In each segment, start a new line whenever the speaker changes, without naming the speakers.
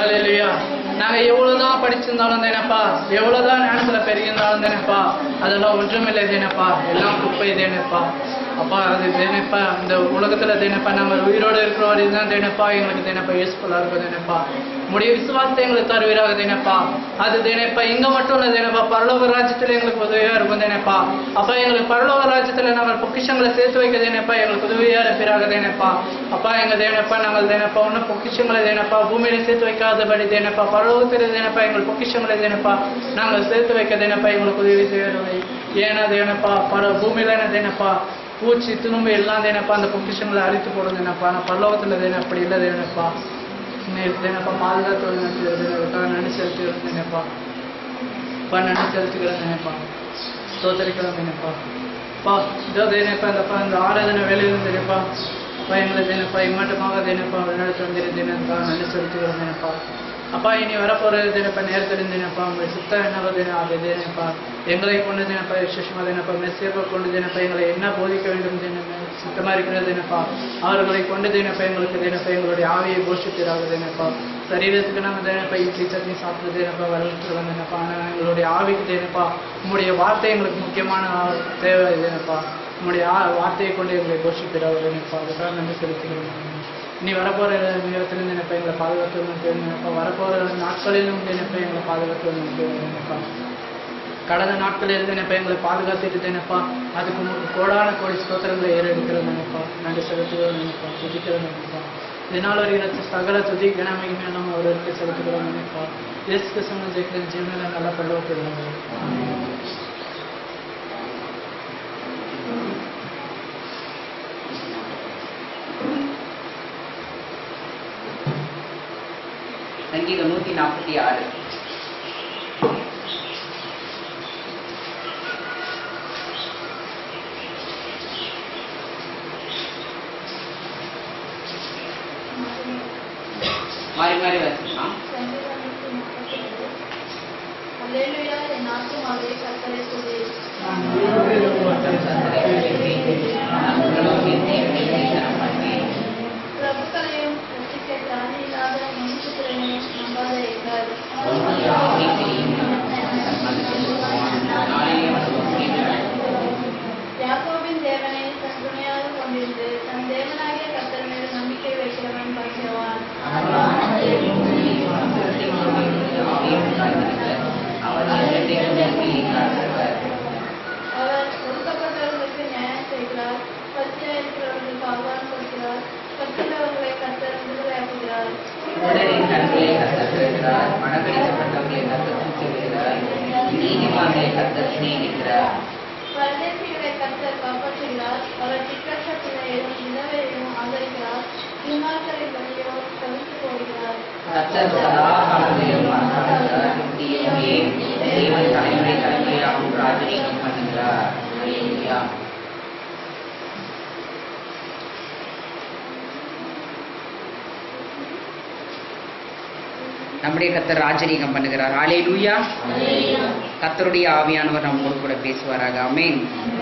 ஹalleluya நாங்க எவ்வளவுதான் படிச்சிருந்தாலும் தேனப்பா எவ்வளவுதான் ஞானத்துல பெருகிருந்தாலும் தேனப்பா அதெல்லாம் ஒன்றுமில்லை தேனப்பா எல்லாம் குப்பை தேனப்பா அப்பா அது தேனப்பா இந்த உலகத்துல தேனப்பா நம்ம உயிரோடு இருக்கிற வரையும் தான் தேனப்பா எங்களுக்கு தேனப்பா யூஸ்ஃபுல்லா இருக்கும் தேனப்பா முடிய விசுவாசத்தை எங்களுக்கு தருவீராக தேனப்பா அது தேனப்பா இங்க மட்டும் இல்ல தேனப்பா பரலோக ராஜ்யத்துல எங்களுக்கு உதவியா இருக்கும் தேனப்பா அப்பா எங்களுக்கு பரலோக ராஜ்யத்துல நாங்கள் பொக்கிஷங்களை சேர்த்து வைக்க தேனப்பா எங்களுக்கு உதவியா இருப்பீராக தேனப்பா அப்பா எங்க தேனப்பா நாங்கள் தேனப்பா ஒன்றும் பொக்கிஷங்களை தேனப்பா பூமியில சேர்த்து வைக்காதபடி தேனப்பா பரலோகத்தில் தேனப்பா எங்கள் பொக்கிஷங்களை தேனப்பா நாங்கள் சேர்த்து வைக்க தேனப்பா எங்களுக்கு உதவி செய்யறவை ஏன்னா தேனப்பா பர பூமியில என்ன தேனப்பா பூச்சி துணும்பு எல்லாம் தேனப்பா அந்த பொக்கிஷங்களை அழித்து போடும் தேனப்பா நான் பரலோகத்துல தேன அப்படி இல்லை தேனப்பா தேனப்பா பாதுகாத்து நடத்துகிறதுக்காக நன்றி செலுத்துகிறேன் தேனப்பா அப்பா நன்றி செலுத்துகிறேன் தேனப்பா ஸ்தோத்தரிக்கிறோம் தேனப்பா பா இதோ தேனப்பா இந்தப்பா இந்த ஆராதனை வேலையிலும் தேனப்பா அப்பா எங்களை தேனப்பா இம்மட்டமாக தேனப்பா வழிநடத்தி வந்திருந்தேனப்பா நன்றி செலுத்துகிறோம் தேனப்பா அப்பா இனி வரப்போறது தேனப்பா நேரத்தில் இருந்தேனப்பா உங்களுடைய சுத்தம் என்ன தேன அது தேனப்பா எங்களை கொண்டு தேனப்பா விசேஷமா தேனப்பா மெஸ்ஸேப்பா கொண்டு தேனப்பா எங்களை என்ன போதிக்க வேண்டும் தேனப்பா சுத்தமா இருக்கிறது தேனப்பா அவர்களை கொண்டு தேனப்பா எங்களுக்கு தேனப்பா எங்களுடைய ஆவியை போஷித்தராக தேனப்பா சரீரத்துக்கு நாங்கள் தேனப்பா இட்லி சட்னி சாப்பிட்டு தேனப்பா வளர்த்துருவோம் தேனப்பா ஆனால் எங்களுடைய ஆவிக்கு தேனப்பா உங்களுடைய வார்த்தை எங்களுக்கு முக்கியமான தேவை தேனப்பா உங்களுடைய ஆ- வார்த்தையை கொண்டு எங்களை போஷித்தராக தேனப்பா அதுக்காக நன்றி செலுத்துகிறோம் இனி வரப்போற நேரத்திலும் நினைப்பா எங்களை பாதுகாத்து நினைப்பா வரப்போற நாட்களிலும் நினைப்பா எங்களை பாதுகாத்து நினைப்பா கடந்த நாட்களில் இருந்து நினைப்பா எங்களை பாதுகாத்துட்டு நினைப்பா அதுக்கு உங்களுக்கு கோடான கோடி ஸ்தோத்திரங்களை ஏறெடுக்கிறது நினைப்பா நன்றி செலுத்துகிறோம் நினைப்பா துதிக்கிறோம் நினைப்பா இதனால் வருகிற சகல துதி கனமையுமே நம்ம அவருக்கு செலுத்துகிறோம் நினைப்பா இயேசு கிறிஸ்துவின் ஜெயிக்கிற ஜீவனில் நல்லா பல்லவப்படுவாங்க
சங்கீதம் நூத்தி நாற்பத்தி ஆறு மாறி மாறி வச்சுக்கலாம்
அல்லேலூயா என் ஆத்துமாவே கர்த்தரை துதி பிரபுக்களையும் ரட்சிக்க திராணி இல்லாத மனுஷத்திரையும் நம்பாத இருக்காது யாக்கோபின் தேவனை தன் துணையாக கொண்டிருந்து தன் தேவனாகிய கர்த்தர் மீது நம்பிக்கை வைக்கிறவன் பாக்கியவான் அவர் ஒடுக்கப்பட்டவர்களுக்கு நியாயம் செய்கிறார் பசியா இருக்கிறவர்களுக்கு ஆகாரம் கொடுக்கிறார் பசியுள்ளவர்களை கர்த்தர் விடுதலையாக்குகிறார் பரதேசிகளை கர்த்தர் காப்பாற்றுகிறார் அவர் திக்கற்ற பிள்ளையையும் விதவையையும் ஆதரிக்கிறார் துன்மார்க்கரை பலியோ தவிர்த்து போகிறார்
தலைமுறை தலைமுறையாகவும் ராஜரீகம் பண்ணுகிறார் Hallelujah. நம்முடைய கத்தர் ராஜரீகம் பண்ணுகிறார் ஆலே லூயா கத்தருடைய ஆவியானவர் நம்மோடு கூட பேசுவாராக ஆமென்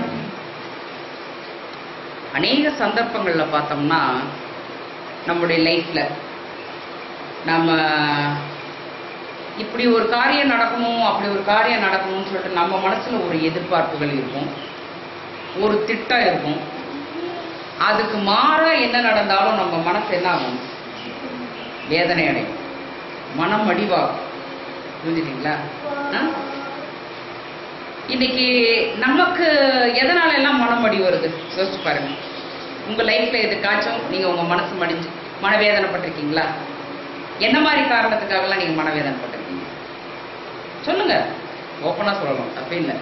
அநேக சந்தர்ப்பங்கள்ல பார்த்தோம்னா நம்முடைய லைஃப்ல நம்ம இப்படி ஒரு காரியம் நடக்கணும் அப்படி ஒரு காரியம் நடக்கணும்னு சொல்லிட்டு நம்ம மனசுல ஒரு எதிர்பார்ப்புகள் இருக்கும் ஒரு திட்டம் இருக்கும் அதுக்கு மாறா என்ன நடந்தாலும் நம்ம மனசு என்ன ஆகும் வேதனை அடையும் மனம் அடிவாகும் புரிஞ்சுட்டீங்களா ஆ? இன்னைக்கு நமக்கு எதனால எல்லாம் மனம் அடி வருது யோசிச்சு பாருங்க உங்க லைஃப்ல எதுக்காச்சும் நீங்க உங்க மனசு மடிஞ்சு மனவேதனைப்பட்டிருக்கீங்களா என்ன மாதிரி காரணத்துக்காகலாம் நீங்க மனவேதனைப்பட்டிருக்கீங்க சொல்லுங்க ஓப்பனா சொல்லலாம் தப்பே இல்லை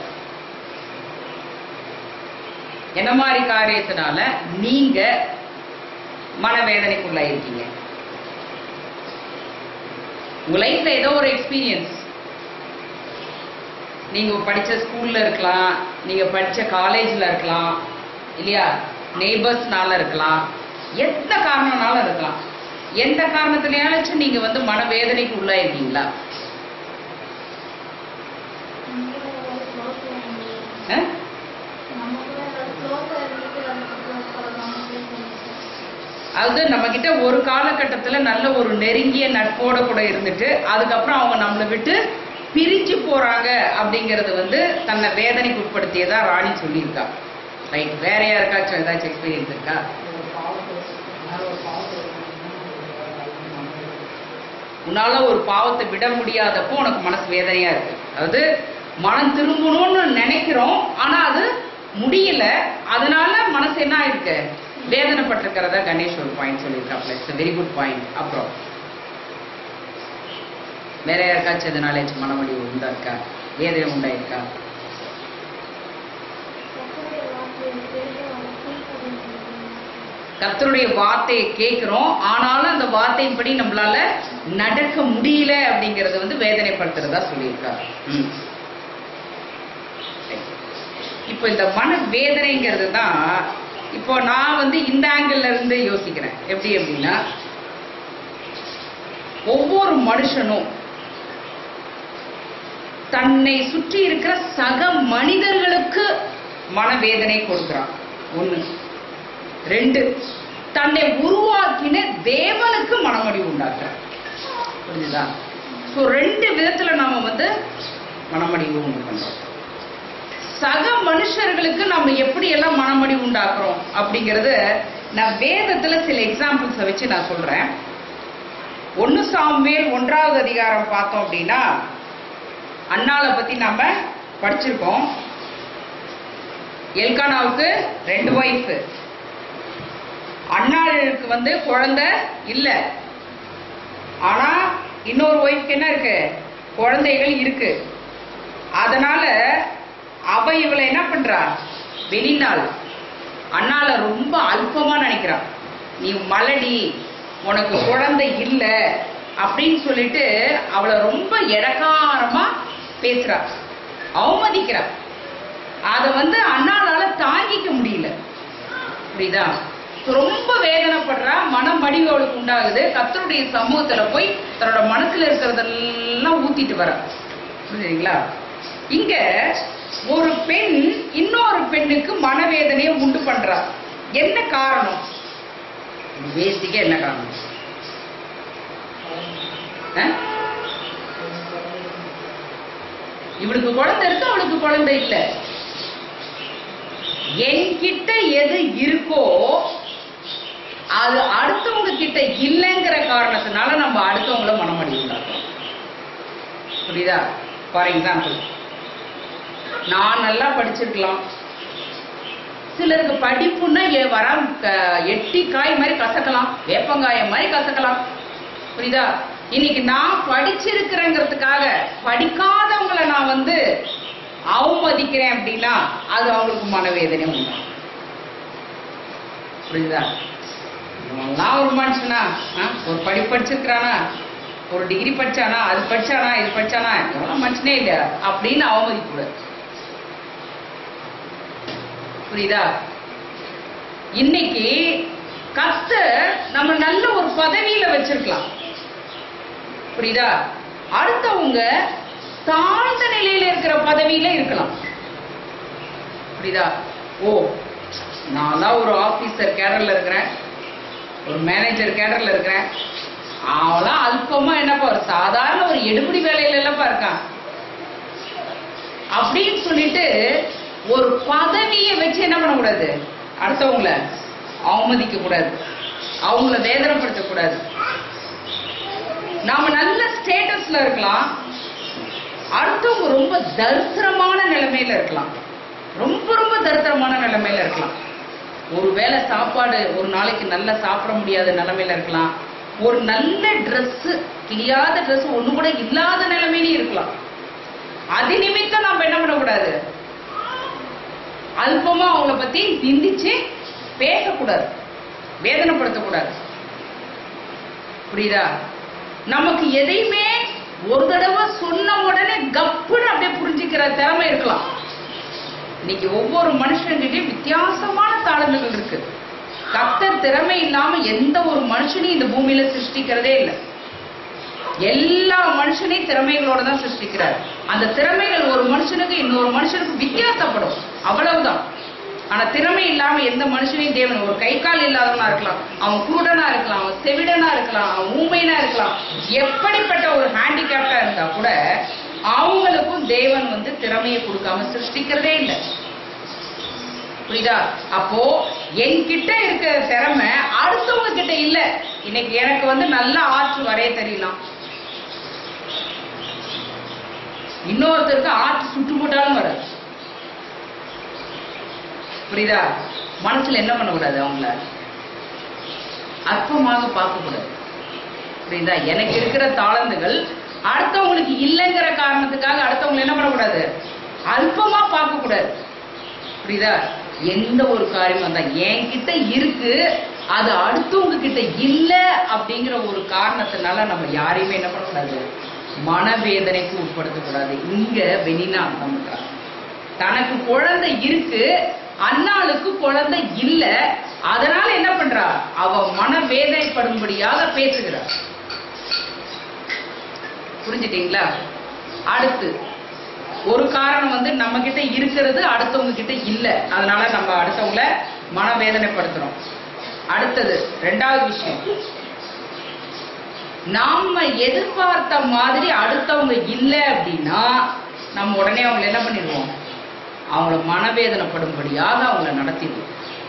என்ன மாதிரி காரியத்தினால நீங்க மனவேதனைக்குள்ளாயிருக்கீங்க உங்க லைஃப்ல ஏதோ ஒரு எக்ஸ்பீரியன்ஸ் நீங்க படிச்ச ஸ்கூல்ல இருக்கலாம் நீங்க படிச்ச காலேஜ்ல இருக்கலாம் இல்லையா நெய்பர்ஸ்னால இருக்கலாம் எந்த காரணம்னாலும் இருக்கலாம் எந்த காரணத்தினாச்சும் நீங்க வந்து மனவேதனைக்கு உள்ளாயிருக்கீங்களா ஆ?
நமக்குள்ள ஏதாவது close ஆ இருந்துட்டு அதுக்கப்புறம் நமக்கு சொல்லணும். நமக்கு சொல்லணும்.
அதாவது நம்ம கிட்ட ஒரு காலகட்டத்துல நல்ல ஒரு நெருங்கிய நட்போட கூட இருந்துட்டு அதுக்கப்புறம் அவங்க நம்மளை விட்டு பிரிஞ்சு போறாங்க அப்படிங்கறது வந்து தன்னை வேதனைக்கு உட்படுத்தியதா ராணி சொல்லியிருக்கா ரைட் வேற யாருக்காச்சும் ஏதாச்சும் எக்ஸ்பீரியன்ஸ் இருக்கா உன்னால ஒரு பாவத்தை விட முடியாதப்போ உனக்கு மனசு வேதனையா இருக்கு அதாவது மனம் திரும்பணும்னு நினைக்கிறோம் ஆனா அது முடியல அதனால மனசு என்ன ஆயிருக்கு வேதனைப்பட்டிருக்கிறதா கணேஷ் ஒரு பாயிண்ட் சொல்லியிருக்காப்ல இட்ஸ் வெரி குட் பாயிண்ட் அப்புறம் வேற யாருக்காச்சும் எதனால மனவழி உண்டா இருக்கா வேதனை உண்டாயிருக்கா
கர்த்தருடைய வார்த்தையை கேட்க வேண்டும்.
கர்த்தருடைய வார்த்தையை கேட்கிறோம் ஆனாலும் அந்த வார்த்தையின்படி நம்மளால நடக்க முடியல அப்படிங்கறது வந்து வேதனைப்படுத்துறதா சொல்லியிருக்காரு ம். இப்போ இந்த மன வேதனைங்கிறது தான் இப்போ நான் வந்து இந்த ஆங்கிள் இருந்து யோசிக்கிறேன் எப்படி அப்படின்னா ஒவ்வொரு மனுஷனும் தன்னை சுற்றி இருக்கிற சக மனிதர்களுக்கு மனவேதனை கொடுக்கிறான் ஒண்ணு ரெண்டு தன்னை உருவாக்கின தேவனுக்கு மனமடிவு உண்டாக்குறான் புரிஞ்சுதா ஸோ ரெண்டு விதத்துல நாம வந்து மனமடிவு உண்டு பண்றோம் சக மனுஷர்களுக்கு நம்ம எப்படி எல்லாம் மனமடி உண்டாக்குறோம் அப்படிங்கறது நான் வேதத்துல சில எக்ஸாம்பிள்ஸை வச்சு நான் சொல்றேன் ஒன்னு சாமுவேல் ஒன்றாவது அதிகாரம் பார்த்தோம் அப்படின்னா அண்ணாளை பத்தி நாம படிச்சிருக்கோம் எல்கானாவுக்கு ரெண்டு ஒய்ஃப் அண்ணாளுக்கு வந்து குழந்தை இல்ல ஆனா இன்னொரு ஒய்ஃப்க்கு என்ன இருக்கு குழந்தைகள் இருக்கு அதனால அவ இவளை என்ன பண்றா வெளிநாள் அண்ணால ரொம்ப அல்பமா நினைக்கிறா நீ மலடி உனக்கு குழந்தை இல்ல அப்படின்னு சொல்லிட்டு அவளை ரொம்ப எடக்காரமா பேசுறா அவமதிக்கிறா அத வந்து அண்ணாளால தாங்கிக்க முடியல புரியுதா ரொம்ப வேதனைப்படுறா மனம் வடிவு அவளுக்கு உண்டாகுது கத்தருடைய சமூகத்துல போய் தன்னோட மனசுல இருக்கிறதெல்லாம் ஊத்திட்டு வரா புரியுதுங்களா இங்க ஒரு பெண் இன்னொரு பெண்ணுக்கு மனவேதனையை உண்டு பண்றா என்ன காரணம் பேசிக்கா என்ன காரணம் ஆ? இவளுக்கு குழந்தை இருக்கு அவளுக்கு குழந்தை இல்ல என்கிட்ட எது இருக்கோ அது அடுத்தவங்க கிட்ட இல்லைங்கிற காரணத்தினால நம்ம அடுத்தவங்கள மனமடி உண்டாக்குறோம் புரியுதா ஃபார் எக்ஸாம்பிள் நான் நல்லா படிச்சிருக்கலாம் சிலருக்கு படிப்புன்னா எ- வர க- எட்டி காய் மாதிரி கசக்கலாம் வேப்பங்காய மாதிரி கசக்கலாம் புரியுதா இன்னைக்கு நான் படிச்சிருக்கிறேங்கிறதுக்காக படிக்காதவங்களை நான் வந்து அவமதிக்கிறேன் அப்படின்னா அது அவங்களுக்கு மனவேதனை உண்டு புரியுதா இவன்லாம் ஒரு மனுஷனா ஆ? ஒரு படி படிச்சிருக்கிறானா ஒரு டிகிரி படிச்சானா அது படிச்சானா இது படிச்சானா எவ்வளவு மனுஷனே இல்ல அப்படின்னு அவமதிக்க கூடாது புரியுதா இன்னைக்கு கர்த்தர் நம்ம நல்ல ஒரு பதவியில வச்சிருக்கலாம் புரியுதா அடுத்தவங்க தாழ்ந்த நிலையில இருக்கிற பதவியில இருக்கலாம் புரியுதா ஓ நான் தான் ஒரு ஆபீசர் கேடர்ல இருக்கிறேன் ஒரு மேனேஜர் கேடர்ல இருக்கிறேன் அவெல்லாம் அல்பமா என்னப்பா ஒரு சாதாரண ஒரு எடுபடி வேலையில இல்லப்பா இருக்கான் அப்படின்னு சொல்லிட்டு ஒரு பதவியை வச்சு என்ன பண்ணக்கூடாது அடுத்தவங்கள அவமதிக்க கூடாது அவங்கள வேதனைப்படுத்த கூடாது நாம நல்ல ஸ்டேட்டஸ்ல இருக்கலாம் அடுத்தவங்க ரொம்ப தரித்திரமான நிலைமையில இருக்கலாம் ரொம்ப ரொம்ப தரித்திரமான நிலைமையில இருக்கலாம் ஒருவேளை சாப்பாடு ஒரு நாளைக்கு நல்லா சாப்பிட முடியாத நிலைமையில இருக்கலாம் ஒரு நல்ல Dress கிழியாத Dress ஒண்ணு கூட இல்லாத நிலைமையிலும் இருக்கலாம் அது நிமித்தம் நம்ம என்ன பண்ணக்கூடாது அல்பமா அவங்கள பத்தி நிந்திச்சு பேசக்கூடாது வேதனைப்படுத்தக்கூடாது புரியுதா நமக்கு எதையுமே ஒரு தடவை சொன்ன உடனே கப்புன்னு அப்படியே புரிஞ்சுக்கிற திறமை இருக்கலாம் இன்னைக்கு ஒவ்வொரு மனுஷன்கிட்டயும் வித்தியாசமான தாளந்துகள் இருக்கு கர்த்தர் திறமை இல்லாம எந்த ஒரு மனுஷனையும் இந்த பூமியில சிருஷ்டிக்கிறதே இல்லை எல்லா மனுஷனையும் திறமைகளோட தான் சிருஷ்டிக்கிறார் அந்த திறமைகள் ஒரு மனுஷனுக்கு இன்னொரு மனுஷனுக்கு வித்தியாசப்படும் அவ்வளவுதான் ஆனா திறமை இல்லாம எந்த மனுஷனையும் தேவன் ஒரு கை கால் இல்லாதவனா இருக்கலாம் அவன் குருடனா இருக்கலாம் அவன் செவிடனா இருக்கலாம் அவன் ஊமைனா இருக்கலாம் எப்படிப்பட்ட ஒரு ஹேண்டிகேப்டா இருந்தா கூட அவங்களுக்கும் தேவன் வந்து திறமையை கொடுக்காம சிருஷ்டிக்கிறதே இல்லை புரியுதா அப்போ என்கிட்ட இருக்கிற திறமை அடுத்தவங்க கிட்ட இல்ல இன்னைக்கு எனக்கு வந்து நல்ல ஆர்ட் வரைய தெரியலாம் இன்னொருத்தருக்கு ஆர்ட் சுட்டு போட்டாலும் வராது புரியுதா மனசுல என்ன பண்ணக்கூடாது அவங்கள அற்பமாக பார்க்க கூடாது புரியுதா எனக்கு இருக்கிற தாளந்துகள் அடுத்தவங்களுக்கு இல்லைங்கிற காரணத்துக்காக அடுத்தவங்களை என்ன பண்ணக்கூடாது அல்பமா பார்க்க கூடாது புரியுதா எந்த ஒரு காரியமா இருந்தா என்கிட்ட இருக்கு அது அடுத்தவங்க கிட்ட இல்ல அப்படிங்கிற ஒரு காரணத்தினால நம்ம யாரையுமே என்ன பண்ணக்கூடாது மனவேதனைக்கு உட்படுத்தக்கூடாது இங்க வெனினா அர்த்தம் பண்றாங்க தனக்கு குழந்தை இருக்கு அண்ணாளுக்கு குழந்தை இல்ல அதனால என்ன பண்றா அவ மனவேதனைப்படும்படியாக பேசுகிறார் புரிஞ்சுட்டீங்களா அடுத்து ஒரு காரணம் வந்து நம்ம கிட்ட இருக்கிறது அடுத்தவங்க கிட்ட இல்ல அதனால நம்ம அடுத்தவங்கள மனவேதனைப்படுத்துறோம் அடுத்தது ரெண்டாவது விஷயம் நாம எதிர்பார்த்த மாதிரி அடுத்தவங்க இல்ல அப்படின்னா நம்ம உடனே அவங்களை என்ன பண்ணிடுவோம் அவங்கள மனவேதனைப்படும்படியாக அவங்கள நடத்திடுவோம்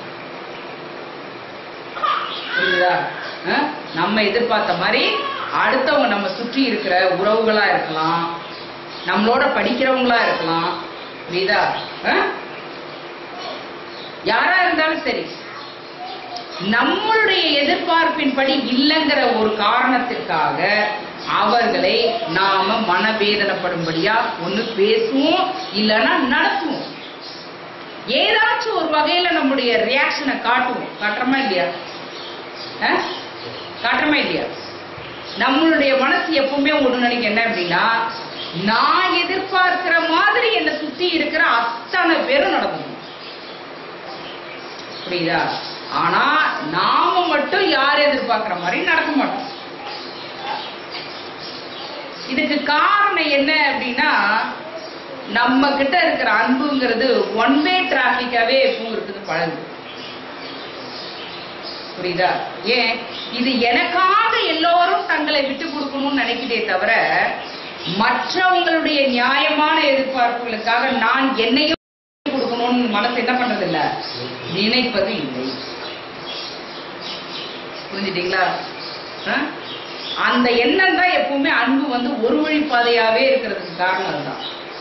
புரியுதா அஹ்? நம்ம எதிர்பார்த்த மாதிரி அடுத்தவங்க நம்ம சுற்றி இருக்கிற உறவுகளா இருக்கலாம் நம்மளோட படிக்கிறவங்களா இருக்கலாம் புரியுதா அஹ்? யாரா இருந்தாலும் சரி நம்மளுடைய எதிர்பார்ப்பின்படி இல்லைங்கிற ஒரு காரணத்திற்காக அவர்களை நாம மனவேதனைப்படும்படியா ஒண்ணு பேசுவோம் இல்லைன்னா நடத்துவோம் ஏதாச்சும் ஒரு வகையில நம்முடைய ரியாக்ஷனை காட்டுவோம் காட்டுறோமா இல்லையா அஹ்? காட்டுறோமா இல்லையா நம்மளுடைய மனசு எப்பவுமே ஒண்ணு நினைக்க என்ன அப்படின்னா நான் எதிர்பார்க்கிற மாதிரி என்னை சுத்தி இருக்கிற அத்தனை பேரும் நடக்கணும் புரியுதா ஆனா நாம மட்டும் யார் எதிர்பார்க்கிற மாதிரி நடக்க மாட்டோம் இதுக்கு காரணம் என்ன அப்படின்னா நம்ம கிட்ட இருக்கிற அன்புங்கிறது ஒன் வே டிராபிக்காவே எப்பவும் இருக்குது பழகு புரியுதா ஏன் இது எனக்காக எல்லோரும் தங்களை விட்டு கொடுக்கணும்னு நினைக்கிறதே தவிர மற்றவங்களுடைய நியாயமான எதிர்பார்ப்புகளுக்காக நான் என்னையும் விட்டு கொடுக்கணும்னு மனசு என்ன பண்றது இல்ல நினைப்பது இல்லை புரிஞ்சுட்டீங்களா ஆ? அந்த எண்ணம் தான் எப்பவுமே அன்பு வந்து ஒரு வழி பாதையாவே இருக்கிறதுக்கு காரணம் அதுதான்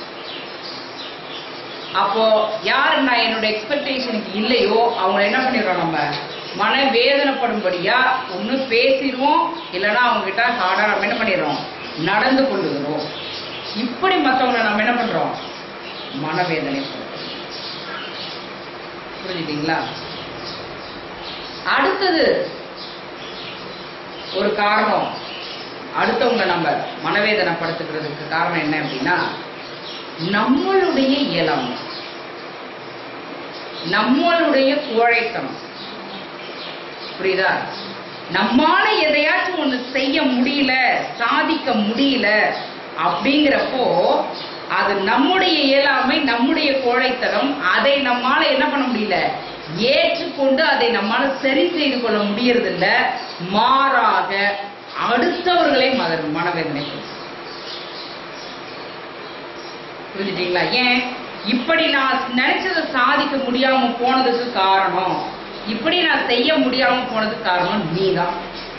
அப்போ யார் நான் என்னோட எக்ஸ்பெக்டேஷனுக்கு இல்லையோ அவங்க என்ன பண்ணிடுறோம் நம்ம மன வேதனைப்படும்படியா ஒண்ணு பேசிடுவோம் இல்லைன்னா அவங்க கிட்ட ஹார்டா நம்ம என்ன பண்ணிடுறோம் நடந்து கொள்ளுகிறோம் இப்படி மற்றவங்களை நம்ம என்ன பண்றோம் மனவேதனை புரிஞ்சுட்டீங்களா அடுத்தது ஒரு காரணம் அடுத்தவங்க நம்ம மனவேதனைப்படுத்துக்கிறதுக்கு காரணம் என்ன அப்படின்னா நம்மளுடைய இயலாமை நம்மளுடைய கோழைத்தனம் புரியுதா நம்மால எதையாச்சும் ஒண்ணு செய்ய முடியல சாதிக்க முடியல அப்படிங்கிறப்போ அது நம்முடைய இயலாமை நம்முடைய கோழைத்தனம் அதை நம்மால என்ன பண்ண முடியல ஏற்றுக்கொண்டு அதை நம்மால சரி செய்து கொள்ள முடியறதில்ல மாறாக அடுத்தவர்களை மத மனவேதனை புரிஞ்சுட்டீங்களா ஏன் இப்படி நான் நினைச்சதை சாதிக்க முடியாம போனதுக்கு காரணம் இப்படி நான் செய்ய முடியாம போனதுக்கு காரணம் நீதான்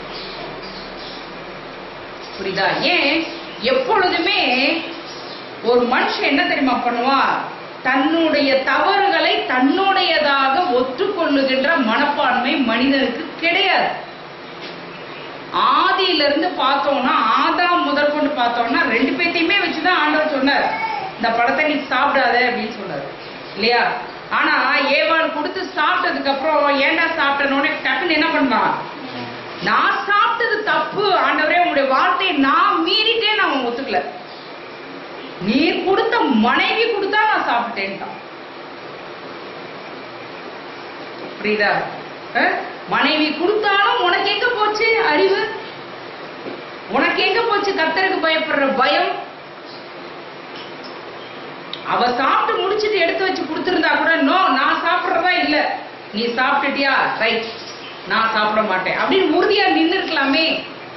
புரியுதா ஏன் எப்பொழுதுமே ஒரு மனுஷன் என்ன தெரியுமா பண்ணுவான் தன்னுடைய தவறுகளை தன்னுடையதாக ஒத்துக்கொள்ளுகின்ற மனப்பான்மை மனிதனுக்கு கிடையாது ஆதியிலிருந்து பார்த்தோம்னா ஆதாம் முதற்கொண்டு பார்த்தோம்னா ரெண்டு பேத்தையுமே வச்சுதான் ஆண்டவர் சொன்னார் இந்த பழத்தை நீ சாப்பிடாத அப்படின்னு சொன்னார் இல்லையா ஆனா ஏவாள் கொடுத்து சாப்பிட்டதுக்கு அப்புறம் ஏன்டா சாப்பிட்டனோட டக்குன்னு என்ன பண்ணான் நான் சாப்பிட்டது தப்பு ஆண்டவரே உங்களுடைய வார்த்தையை நான் மீறிட்டேன் நான் ஒத்துக்கல நீர் கொடுத்த மனைவி கொடுத்தா நான் சாப்பிட்டேன்ட்டான் புரியுதா அஹ்? மனைவி கொடுத்தாலும் உனக்கு எங்க போச்சு அறிவு உனக்கு எங்க போச்சு கத்தருக்கு பயப்படுற பயம் அவ சாப்பிட்டு முடிச்சிட்டு எடுத்து வச்சு கொடுத்துருந்தா கூட நோ நான் சாப்பிட்றதா இல்ல நீ சாப்பிட்டுட்டியா ரைட் நான் சாப்பிட மாட்டேன் அப்படின்னு உறுதியா நின்று இருக்கலாமே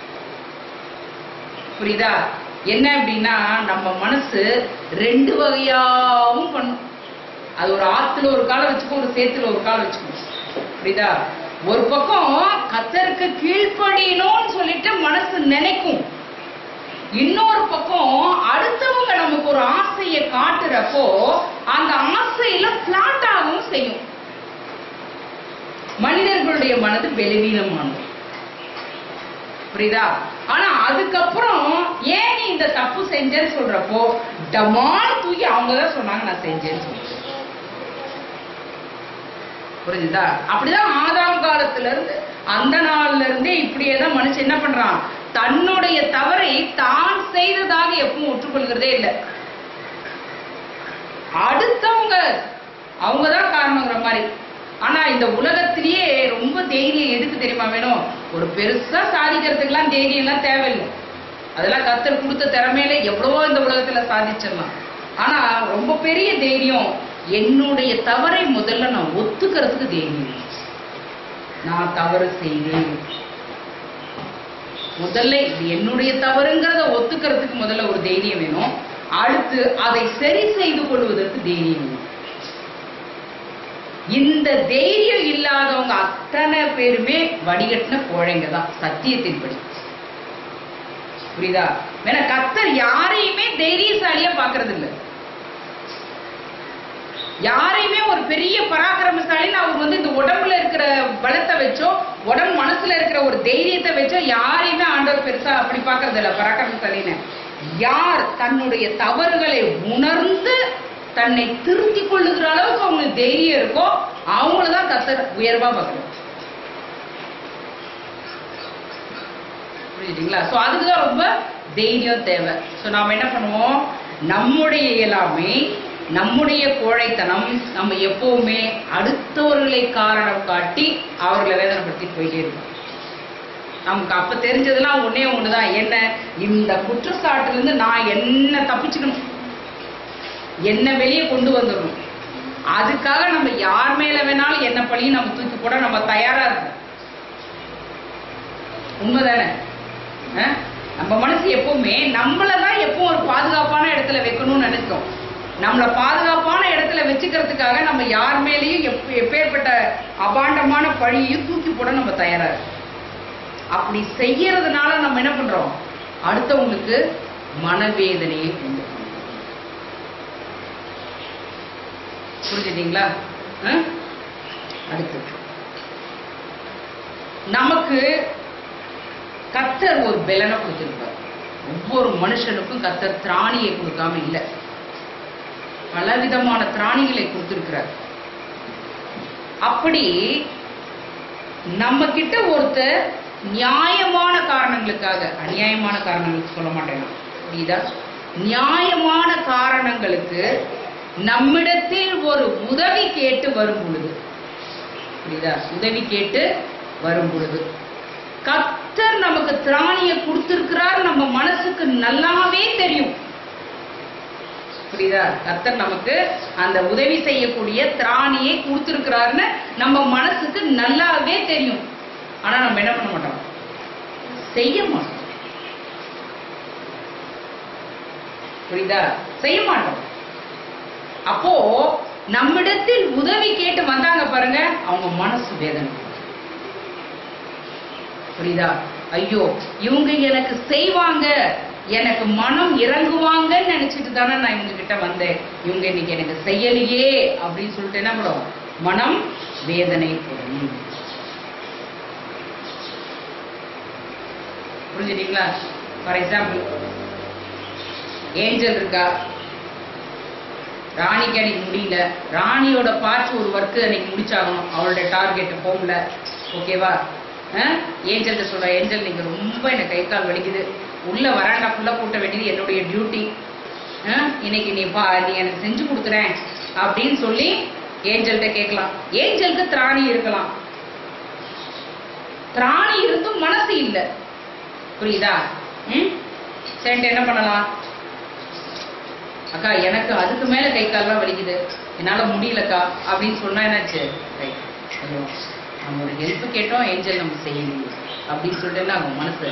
புரியுதா என்ன அப்படின்னா நம்ம மனசு ரெண்டு வகையாவும் பண்ணும் அது ஒரு ஆத்துல ஒரு காலை வச்சுக்கும் ஒரு சேத்துல ஒரு காலை வச்சுக்கும் புரியுதா ஒரு பக்கம் கத்தருக்கு கீழ்ப்படியணும்னு சொல்லிட்டு மனசு நினைக்கும் இன்னொரு பக்கம் அடுத்தவங்க நமக்கு ஒரு ஆசையை காட்டுறப்போ அந்த ஆசையில பிளாட் ஆகவும் செய்யும் மனிதர்களுடைய மனது பலவீனமானது புரியுதா ஆனா அதுக்கப்புறம் ஏன் நீ இந்த தப்பு செஞ்சேன்னு சொல்றப்போ டமால் தூக்கி அவங்க தான் சொன்னாங்க நான் செஞ்சேன்னு சொல்லி புரிஞ்சுதா அப்படிதான் ஆதாம் காலத்துல இருந்து அந்த நாள்ல இருந்தே இப்படியே தான் மனுஷன் என்ன பண்றான் தன்னுடைய தவறை தான் செய்ததாக எப்பவும் ஒற்றுக்கொள்கிறதே இல்லை அடுத்தவங்க அவங்க தான் காரணங்கிற மாதிரி ஆனா இந்த உலகத்திலேயே ரொம்ப தைரியம் எதுக்கு தெரியுமா வேணும் ஒரு பெருசா சாதிக்கிறதுக்கெல்லாம் தைரியம் எல்லாம் தேவையில்லை அதெல்லாம் கத்தர் கொடுத்த திறமையில எவ்வளவோ இந்த உலகத்துல சாதிச்சிடலாம் ஆனா ரொம்ப பெரிய தைரியம் என்னுடைய தவறை முதல்ல நான் ஒத்துக்கிறதுக்கு தைரியம் நான் தவறு செய்தேன் முதல்ல இது என்னுடைய தவறுங்கிறத ஒத்துக்கிறதுக்கு முதல்ல ஒரு தைரியம் வேணும் அடுத்து அதை சரி செய்து கொள்வதற்கு தைரியம் வேணும் இந்த தைரியம் இல்லாதவங்க அத்தனை பேருமே வடிகட்டின கோழைங்க தான் சத்தியத்தின்படி புரியுதா வேணா கத்தர் யாரையுமே தைரியசாலியா பாக்குறது இல்ல யாரையுமே ஒரு பெரிய பராக்கிரமசாலின்னு அவர் வந்து இந்த உடம்புல இருக்கிற பலத்தை வச்சோ உடம்பு மனசுல இருக்கிற ஒரு தைரியத்தை வச்சோ யாரையுமே ஆண்டவர் பெருசா அப்படி பாக்குறது இல்ல பராக்கிரமசாலின்னு யார் தன்னுடைய தவறுகளை உணர்ந்து தன்னை திருத்திக் கொள்ளுகிற அளவுக்கு அவங்களுக்கு தைரியம் இருக்கோ அவங்கள தான் கத்தர் உயர்வா பார்க்கணும் புரியுதுங்களா ஸோ அதுக்கு தான் ரொம்ப தைரியம் தேவை ஸோ நாம் என்ன பண்ணுவோம் நம்முடைய இயலாமை நம்முடைய கோழைத்தனம் நம்ம எப்பவுமே அடுத்தவர்களை காரணம் காட்டி அவர்களை வேதனைப்படுத்தி போயிட்டே இருக்கோம் நமக்கு அப்ப தெரிஞ்சதெல்லாம் ஒண்ணே ஒண்ணுதான் என்ன இந்த குற்றச்சாட்டுல இருந்து நான் என்ன தப்பிச்சுக்கணும் என்ன வெளியே கொண்டு வந்துடணும் அதுக்காக நம்ம யார் மேல வேணாலும் என்ன பழியும் நம்ம தூக்கி போட நம்ம தயாரா இருக்கோம் உண்மைதானே அஹ்? நம்ம மனசு எப்பவுமே நம்மள தான் எப்பவும் ஒரு பாதுகாப்பான இடத்துல வைக்கணும்னு நினைக்கும் நம்மளை பாதுகாப்பான இடத்துல வச்சுக்கிறதுக்காக நம்ம யார் மேலேயும் எப் எப்பேற்பட்ட அபாண்டமான பழியையும் தூக்கி போட நம்ம தயாரா இருக்கோம் அப்படி செய்யறதுனால நம்ம என்ன பண்றோம் அடுத்தவங்களுக்கு மனவேதனையை உண்டு பண்றோம். புரிஞ்சுட்டீங்களா அஹ்? அடுத்து நமக்கு கத்தர் ஒரு பெலனை கொடுத்திருப்பார் ஒவ்வொரு மனுஷனுக்கும் கத்தர் திராணியை கொடுக்காம இல்லை பலவிதமான திராணிகளை கொடுத்திருக்கிறார் அப்படி நம்ம கிட்ட ஒருத்தர் நியாயமான காரணங்களுக்காக அநியாயமான காரணங்களுக்கு சொல்ல மாட்டேன் நான். புரியுதா நியாயமான காரணங்களுக்கு நம்மிடத்தில் ஒரு உதவி கேட்டு வரும் பொழுது புரியுதா உதவி கேட்டு வரும் பொழுது கத்தர் நமக்கு திராணியை கொடுத்திருக்கிறார் நம்ம மனசுக்கு நல்லாவே தெரியும் புரியுதா கத்தர் நமக்கு அந்த உதவி செய்யக்கூடிய திராணியை கொடுத்திருக்கிறாருன்னு நம்ம மனசுக்கு நல்லாவே தெரியும் ஆனா நம்ம என்ன பண்ண மாட்டோம் செய்ய மாட்டோம் புரியுதா செய்ய மாட்டோம் அப்போ நம்மிடத்தில் உதவி கேட்டு வந்தாங்க பாருங்க அவங்க மனசு வேதனை புரியுதா ஐயோ இவங்க எனக்கு செய்வாங்க எனக்கு மனம் இறங்குவாங்கன்னு நினைச்சிட்டு தானே நான் இவங்க கிட்ட வந்தேன் இவங்க இன்னைக்கு எனக்கு செய்யலையே அப்படின்னு சொல்லிட்டு என்ன பண்ணும் மனம் வேதனைப்படும் புரிஞ்சுட்டீங்களா ஃபார் எக்ஸாம்பிள் ஏஞ்சல் இருக்கா ராணிக்கு அன்னைக்கு முடியல ராணியோட பார்ட்ஸ் ஒரு ஒர்க்கு அன்னைக்கு முடிச்சாகணும் அவளுடைய டார்கெட் போகல ஓகேவா ஏஞ்சல்கிட்ட சொல்ற ஏஞ்சல் நீங்க ரொம்ப எனக்கு கை கால் வலிக்குது உள்ள வராண்டா ஃபுல்லா கூட்ட வேண்டியது என்னுடைய டியூட்டி இன்னைக்கு நீ பா நீ எனக்கு செஞ்சு கொடுக்குறேன் அப்படின்னு சொல்லி ஏஞ்சல்கிட்ட கேட்கலாம் ஏஞ்சலுக்கு திராணி இருக்கலாம் திராணி இருந்தும் மனசு இல்லை புரியுதா ம் சரின்ட்டு என்ன பண்ணலாம் அக்கா எனக்கு அதுக்கு மேல கை கால்லாம் வலிக்குது என்னால முடியலக்கா அப்படின்னு சொன்னா என்னாச்சு ரைட் ஐயோ நம்ம ஒரு ஹெல்ப் கேட்டோம் ஏஞ்சல் நம்ம செய்யணும் அப்படின்னு சொல்லிட்டு அவங்க மனசு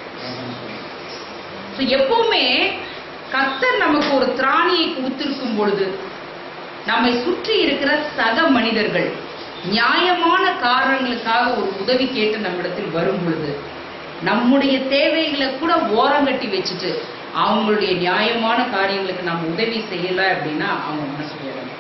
ஸோ எப்பவுமே கத்தர் நமக்கு ஒரு திராணியை கொடுத்திருக்கும் பொழுது நம்மை சுற்றி இருக்கிற சக மனிதர்கள் நியாயமான காரணங்களுக்காக ஒரு உதவி கேட்டு நம்மிடத்தில் வரும் பொழுது நம்முடைய தேவைகளை கூட ஓரங்கட்டி வச்சுட்டு அவங்களுடைய நியாயமான காரியங்களுக்கு நம்ம உதவி செய்யல அப்படின்னா அவங்க மனசு வேதனை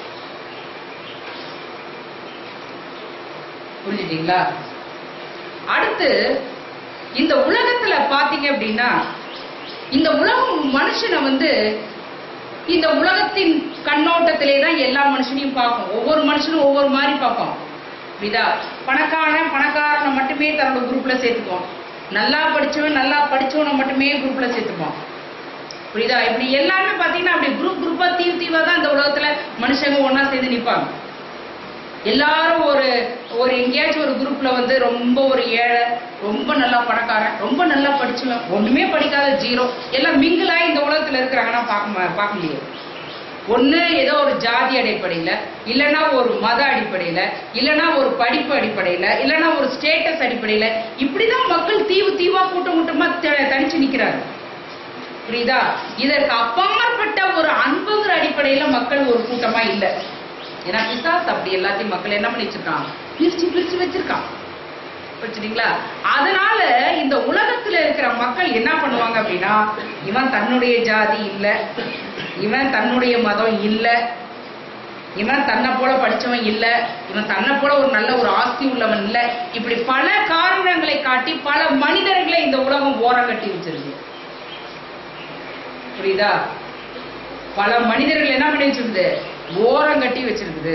புரிஞ்சுட்டீங்களா அடுத்து இந்த உலகத்துல பாத்தீங்க அப்படின்னா இந்த உலகம் மனுஷனை வந்து இந்த உலகத்தின் கண்ணோட்டத்திலே தான் எல்லா மனுஷனையும் பார்க்கும் ஒவ்வொரு மனுஷனும் ஒவ்வொரு மாதிரி பார்ப்போம் புரியுதா பணக்காரன் பணக்காரனை மட்டுமே தன்னோட குரூப்ல சேர்த்துக்குவோம் நல்லா படிச்சவன் நல்லா படிச்சவனை மட்டுமே குரூப்ல சேர்த்துப்போம் புரியுதா இப்படி எல்லாமே பாத்தீங்கன்னா அப்படி குரூப் குரூப்பா தீவு தீவா தான் இந்த உலகத்துல மனுஷங்க ஒண்ணா சேர்ந்து நிப்பாங்க எல்லாரும் ஒரு ஒரு எங்கேயாச்சும் ஒரு குரூப்ல வந்து ரொம்ப ஒரு ஏழை ரொம்ப நல்லா பணக்காரன் ரொம்ப நல்லா படிச்சவன் ஒண்ணுமே படிக்காத ஜீரோ எல்லாம் மிங்கிளாகி இந்த உலகத்துல இருக்கிறாங்கன்னா பார்க்க ம- பார்க்க முடியாது ஒண்ணு ஏதோ ஒரு ஜாதி அடிப்படையில இல்லைன்னா ஒரு மத அடிப்படையில இல்லைன்னா ஒரு படிப்பு அடிப்படையில இல்லைன்னா ஒரு ஸ்டேட்டஸ் அடிப்படையில இப்படிதான் மக்கள் தீவு தீவா கூட்டம் கூட்டமா த- தனிச்சு நிக்கிறாங்க புரியுதா இதற்கு அப்பாற்பட்ட ஒரு அன்புங்கிற அடிப்படையில மக்கள் ஒரு கூட்டமா இல்ல ஏன்னா பிசாஸ் அப்படி எல்லாத்தையும் மக்கள் என்ன பண்ணி வச்சிருக்கான் பிரிச்சு பிரிச்சு வச்சிருக்கான் புரிச்சுட்டீங்களா அதனால இந்த உலகத்துல இருக்கிற மக்கள் என்ன பண்ணுவாங்க அப்படின்னா இவன் தன்னுடைய ஜாதி இல்ல இவன் தன்னுடைய மதம் இல்ல இவன் தன்னை போல படிச்சவன் இல்ல இவன் தன்னை போல ஒரு நல்ல ஒரு ஆஸ்தி உள்ளவன் இல்ல இப்படி பல காரணங்களை காட்டி பல மனிதர்களை இந்த உலகம் ஓரம் கட்டி வச்சிருக்கு புரியுதா பல மனிதர்கள் என்ன பண்ணி வச்சிருக்குது ஓரம் கட்டி வச்சிருக்குது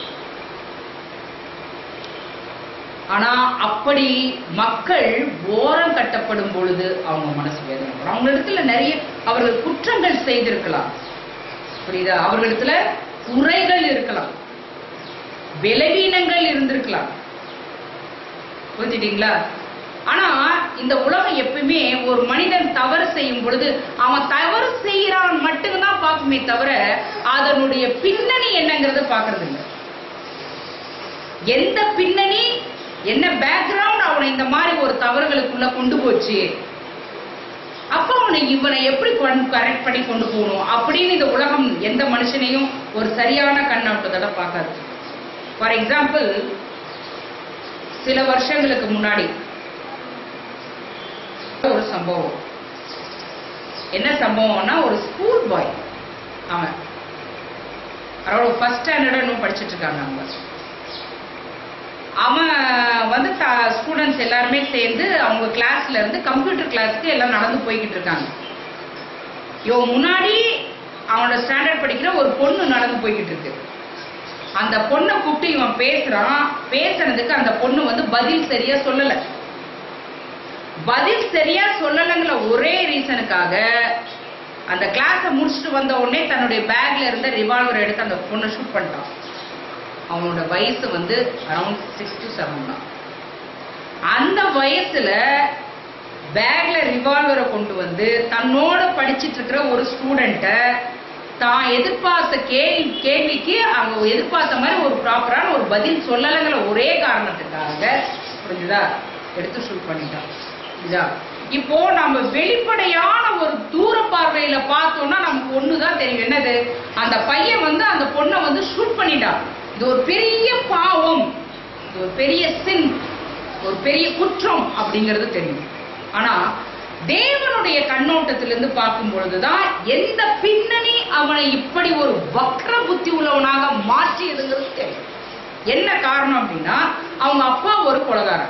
ஆனா அப்படி மக்கள் ஓரம் கட்டப்படும் பொழுது அவங்க மனசு வேதனைப்படும் அவங்களிடத்துல நிறைய அவர்கள் குற்றங்கள் செய்திருக்கலாம் புரியுதா அவர்களிடத்துல குறைகள் இருக்கலாம் விலவீனங்கள் இருந்திருக்கலாம் புரிஞ்சுட்டீங்களா ஆனா இந்த உலகம் எப்பவுமே ஒரு மனிதன் தவறு செய்யும் பொழுது அவன் தவறு செய்யறான் மட்டும்தான் பார்க்குமே தவிர அதனுடைய பின்னணி என்னங்கிறத பாக்குறது இல்லை எந்த பின்னணி என்ன பேக்ரவுண்ட் அவனை இந்த மாதிரி ஒரு தவறுகளுக்குள்ள கொண்டு போச்சு அப்ப அவனை இவனை எப்படி கரெக்ட் பண்ணி கொண்டு போகணும் அப்படின்னு இந்த உலகம் எந்த மனுஷனையும் ஒரு சரியான கண்ணோட்டத்தோட பார்க்காது ஃபார் எக்ஸாம்பிள் சில வருஷங்களுக்கு முன்னாடி ஒரு சம்பவம் என்ன சம்பவம்னா ஒரு ஸ்கூல் பாய் அவன் அவரோட ஃபர்ஸ்ட் ஸ்டாண்டர்ட் இன்னும் படிச்சுட்டு இருக்காங்க அவங்க அவன் வந்து ஸ்டூடெண்ட்ஸ் எல்லாருமே சேர்ந்து அவங்க கிளாஸ்ல இருந்து கம்ப்யூட்டர் கிளாஸ்க்கு எல்லாம் நடந்து போய்கிட்டு இருக்காங்க இவன் முன்னாடி அவனோட ஸ்டாண்டர்ட் படிக்கிற ஒரு பொண்ணு நடந்து போய்கிட்டு இருக்கு அந்த பொண்ணை கூப்பிட்டு இவன் பேசுறான் பேசுனதுக்கு அந்த பொண்ணு வந்து பதில் சரியா சொல்லல பதில் சரியா சொல்லலைங்கிற ஒரே ரீசனுக்காக அந்த கிளாஸை முடிச்சுட்டு வந்த உடனே தன்னுடைய பேக்ல இருந்த ரிவால்வர் எடுத்து அந்த பொண்ணை ஷூட் பண்ணிட்டான் அவனோட வயசு வந்து அரௌண்ட் சிக்ஸ் டு செவன் தான் அந்த வயசுல பேக்ல ரிவால்வரை கொண்டு வந்து தன்னோட படிச்சிட்டு இருக்கிற ஒரு ஸ்டூடெண்ட்ட தான் எதிர்பார்த்த கேள்வி கேள்விக்கு அவங்க எதிர்பார்த்த மாதிரி ஒரு ப்ராப்பரான ஒரு பதில் சொல்லலைங்கிற ஒரே காரணத்துக்காக புரிஞ்சுதா எடுத்து ஷூட் பண்ணிட்டான் புரியுதா இப்போ நம்ம வெளிப்படையான ஒரு தூர பார்வையில பார்த்தோம்னா நமக்கு ஒண்ணுதான் தெரியும் என்னது அந்த பையன் வந்து அந்த பொண்ணை வந்து ஷூட் பண்ணிட்டான் இது ஒரு பெரிய பாவம் இது ஒரு பெரிய சின் ஒரு பெரிய குற்றம் அப்படிங்கிறது தெரியும் ஆனா தேவனுடைய கண்ணோட்டத்திலிருந்து பார்க்கும் பொழுதுதான் எந்த பின்னணி அவனை இப்படி ஒரு வக்ர புத்தி உள்ளவனாக மாற்றியதுங்கிறது தெரியும் என்ன காரணம் அப்படின்னா அவங்க அப்பா ஒரு கொலகாரன்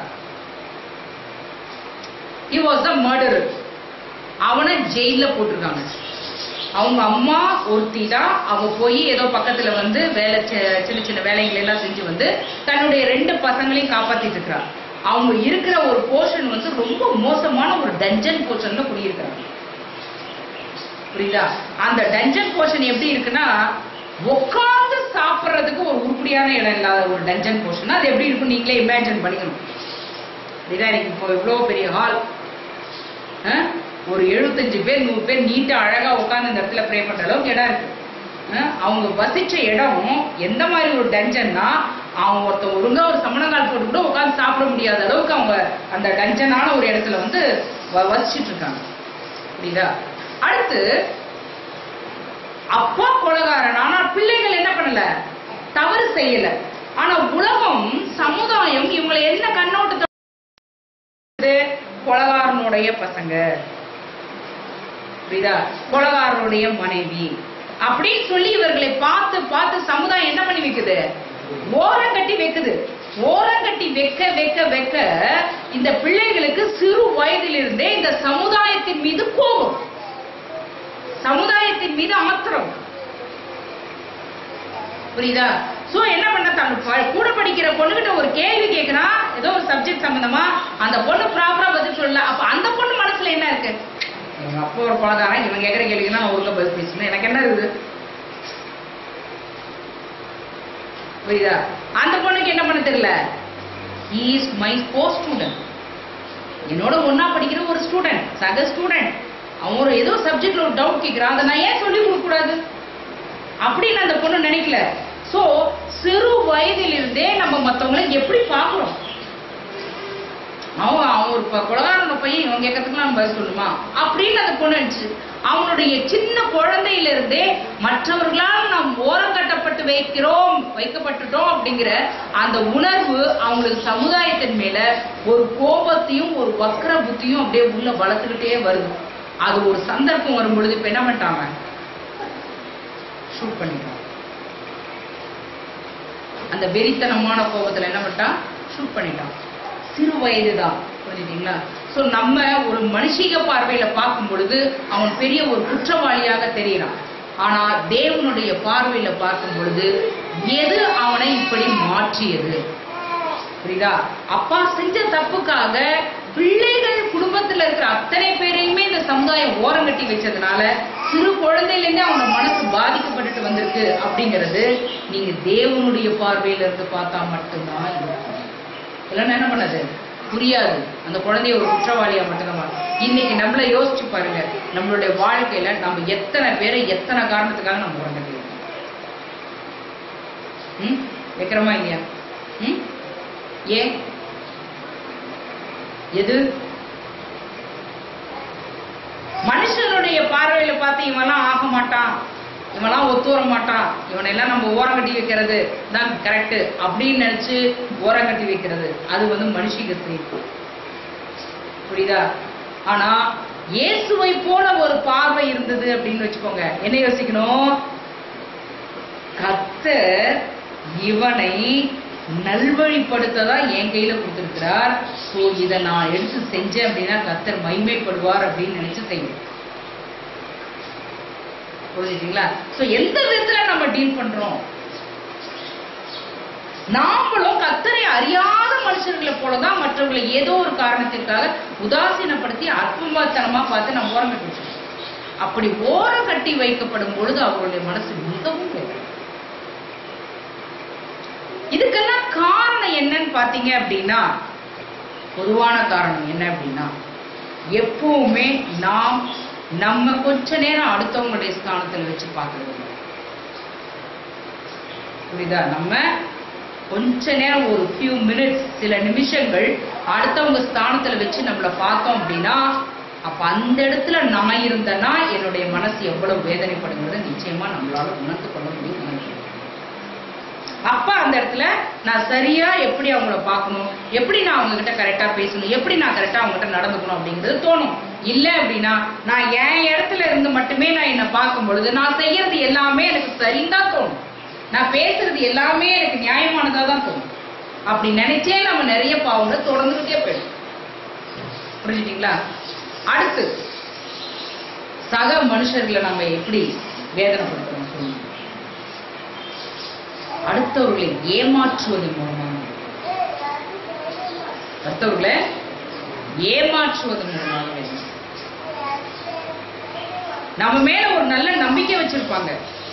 he was the murderer அவனை ஜெயில போட்டிருக்காங்க அவங்க அம்மா ஒருத்தி தான் அவ போய் ஏதோ பக்கத்துல வந்து வேலை சி- சின்ன சின்ன வேலைகள் எல்லாம் செஞ்சு வந்து தன்னுடைய ரெண்டு பசங்களையும் காப்பாத்திட்டு இருக்கிறா அவங்க இருக்கிற ஒரு போர்ஷன் வந்து ரொம்ப மோசமான ஒரு டஞ்சன் போர்ஷன்ல குடியிருக்கிறாங்க புரியுதா அந்த டஞ்சன் போர்ஷன் எப்படி இருக்குன்னா உட்கார்ந்து சாப்பிடுறதுக்கு ஒரு உருப்படியான இடம் இல்லாத ஒரு டஞ்சன் போர்ஷன் அது எப்படி இருக்கும் நீங்களே இமேஜின் பண்ணிக்கணும் புரியுதா எனக்கு இப்போ இவ்வளோ பெரிய ஹால் ஒரு எழுபத்தஞ்சு பேர் நூறு பேர் நீட்டா அழகா உட்கார்ந்து இந்த இடத்துல ப்ரே பண்ற அளவுக்கு இடம் இருக்கு அஹ் அவங்க வசிச்ச இடம் எந்த மாதிரி ஒரு டஞ்சன்னா அவங்க ஒருத்தன் ஒழுங்கா ஒரு சமணங்கால் போட்டு கூட உட்கார்ந்து சாப்பிட முடியாத அளவுக்கு அவங்க அந்த டஞ்சனான ஒரு இடத்துல வந்து வ- வசிச்சிட்டு இருக்காங்க புரியுதா அடுத்து அப்பா கொலகாரன் ஆனா பிள்ளைகள் என்ன பண்ணல தவறு செய்யல ஆனா உலகம் சமுதாயம் இவங்களை என்ன கண்ணோட்டத்தை கொலகாரனுடைய பசங்க புரியுதா கொலகாரனுடைய மனைவி அப்படின்னு சொல்லி இவர்களை பார்த்து பார்த்து சமுதாயம் என்ன பண்ணி வைக்குது ஓரம் கட்டி வைக்குது ஓரம் கட்டி வைக்க வைக்க வைக்க இந்த பிள்ளைகளுக்கு சிறு வயதிலிருந்தே இந்த சமுதாயத்தின் மீது கோபம் சமுதாயத்தின் மீது ஆத்திரம் புரியுதா சோ என்ன பண்ண தன் ப- கூட படிக்கிற பொண்ணுகிட்ட ஒரு கேள்வி கேக்குறான் ஏதோ ஒரு சப்ஜெக்ட் சம்பந்தமா அந்த பொண்ணு ப்ராப்பரா பதில் சொல்லல அப்ப அந்த பொண்ணு மனசுல என்ன இருக்கு எங்க அப்பா ஒரு பழகாரன் இவன் கேக்குற கேள்விக்கு நான் ஒழுங்கா பதில் பேசணும் எனக்கு என்ன இருக்குது புரியுதா அந்த பொண்ணுக்கு என்ன பண்ண தெரியல இஸ் மை கோ ஸ்டூடெண்ட் என்னோட ஒண்ணா படிக்கிற ஒரு ஸ்டூடெண்ட் சக ஸ்டூடெண்ட் அவன் ஒரு ஏதோ சப்ஜெக்ட்ல ஒரு டவுட் கேட்கிறான் அதை நான் ஏன் சொல்லி கொடுக்க கூடாது அப்படின்னு அந்த பொண்ணு நினைக்கல சோ சிறு வயதிலிருந்தே நம்ம மத்தவங்களை எப்படி பார்க்கிறோம் அவன் அவன் ஒரு ப- கொலகாரன பையன் இவன் கேட்கறதுக்குலாம் நம்ம பதில் சொல்லுமா அப்படின்னு அந்த பொண்ணு நினைச்சு அவனுடைய சின்ன குழந்தையில இருந்தே மற்றவர்களால் நாம் ஓரம் கட்டப்பட்டு வைக்கிறோம் வைக்கப்பட்டுட்டோம் அப்படிங்கிற அந்த உணர்வு அவங்களுக்கு சமுதாயத்தின் மேல ஒரு கோபத்தையும் ஒரு வக்ர புத்தியும் அப்படியே உள்ள வளர்த்துக்கிட்டே வருது அது ஒரு சந்தர்ப்பம் வரும் பொழுது இப்ப என்ன பண்ணிட்டாங்க ஷூட் பண்ணிட்டான் அந்த வெறித்தனமான கோபத்துல என்ன பண்ணிட்டான் ஷூட் பண்ணிட்டான் சிறு வயது தான் புரிஞ்சுட்டீங்களா சோ நம்ம ஒரு மனுஷிக பார்வையில பார்க்கும் பொழுது அவன் பெரிய ஒரு குற்றவாளியாக தெரியறான் ஆனா தேவனுடைய பார்வையில பார்க்கும் பொழுது எது அவனை இப்படி மாற்றியது புரியுதா அப்பா செஞ்ச தப்புக்காக பிள்ளைகள் குடும்பத்துல இருக்கிற அத்தனை பேரையுமே இந்த சமுதாயம் ஓரங்கட்டி வச்சதுனால சிறு குழந்தையிலேருந்தே அவங்க மனசு பாதிக்கப்பட்டுட்டு வந்திருக்கு அப்படிங்கிறது நீங்க தேவனுடைய பார்வையில இருந்து பார்த்தா மட்டும்தான் இருக்கும் இல்லைன்னா என்ன பண்ணது புரியாது அந்த குழந்தைய ஒரு குற்றவாளியா மட்டும்தான் பார்க்கும். இன்னைக்கு நம்மள யோசிச்சு பாருங்க நம்மளுடைய வாழ்க்கையில நம்ம எத்தனை பேரை எத்தனை காரணத்துக்காக நம்ம உறங்கட்டி இருக்கோம் ம் வைக்கிறோமா இல்லையா ம் ஏன் எது மனுஷனுடைய பார்வையில பார்த்து இவன்லாம் ஆக மாட்டான் இவன்லாம் ஒத்து வர மாட்டான் இவனெல்லாம் நம்ம ஓரம் கட்டி வைக்கிறது தான் கரெக்ட் அப்படின்னு நினைச்சு ஓரம் கட்டி வைக்கிறது அது வந்து மனுஷிக ஸ்திரீ புரியுதா ஆனா இயேசுவை போல ஒரு பார்வை இருந்தது அப்படின்னு வச்சுக்கோங்க என்ன யோசிக்கணும் கர்த்தர் இவனை நல்வழிப்படுத்ததான் என் கையில கொடுத்திருக்கிறார் சோ இதை நான் எடுத்து செஞ்சேன் அப்படின்னா கர்த்தர் மைமைப்படுவார் அப்படின்னு நினைச்சு செய்யும் புரிஞ்சுட்டீங்களா சோ எந்த விதத்துல நம்ம டீல் பண்றோம் நாமளும் கத்தரை அறியாத மனுஷர்களை போலதான் மற்றவர்களை ஏதோ ஒரு காரணத்திற்காக உதாசீனப்படுத்தி அற்புதத்தனமா பார்த்து நம்ம ஓரம் கட்டி வச்சிருக்கோம். அப்படி ஓரம் கட்டி வைக்கப்படும் பொழுது அவர்களுடைய மனசு மிகவும் வேதனை இதுக்கெல்லாம் காரணம் என்னன்னு பாத்தீங்க அப்படின்னா பொதுவான காரணம் என்ன அப்படின்னா எப்பவுமே நாம் நம்ம கொஞ்ச நேரம் அடுத்தவங்களுடைய ஸ்தானத்துல வச்சு பார்க்கறது இல்லை. புரியுதா நம்ம கொஞ்ச நேரம் ஒரு ஃபியூ மினிட்ஸ் சில நிமிஷங்கள் அடுத்தவங்க ஸ்தானத்துல வச்சு நம்மள பார்த்தோம் அப்படின்னா அப்ப அந்த இடத்துல நான் இருந்தேன்னா என்னுடைய மனசு எவ்வளவு வேதனைப்படுங்கிறத நிச்சயமா நம்மளால உணர்ந்து கொள்ள முடியும் உணர முடியும். அப்ப அந்த இடத்துல நான் சரியா எப்படி அவங்கள பார்க்கணும் எப்படி நான் அவங்க கிட்ட கரெக்டா பேசணும் எப்படி நான் கரெக்டா அவங்க கிட்ட நடந்துக்கணும் அப்படிங்கிறது தோணும் இல்ல அப்படின்னா நான் என் இடத்துல இருந்து மட்டுமே நான் என்ன பார்க்கும் பொழுது நான் செய்யறது எல்லாமே எனக்கு சரின்னு தான் தோணும் நான் பேசுறது எல்லாமே எனக்கு நியாயமானதா தான் தோணும் அப்படி நினைச்சே நம்ம நிறைய பாவங்களை தொடர்ந்துகிட்டே போயிடும் புரிஞ்சுட்டீங்களா அடுத்து சக மனுஷர்களை நம்ம எப்படி வேதனைப்படுத்துறோம் சொல்லுங்க அடுத்தவர்களை ஏமாற்றுவதன் மூலமாக அடுத்தவர்களை ஏமாற்றுவதன் மூலமாக நம்ம மேல ஒரு நல்ல நம்பிக்கை வச்சிருப்பாங்க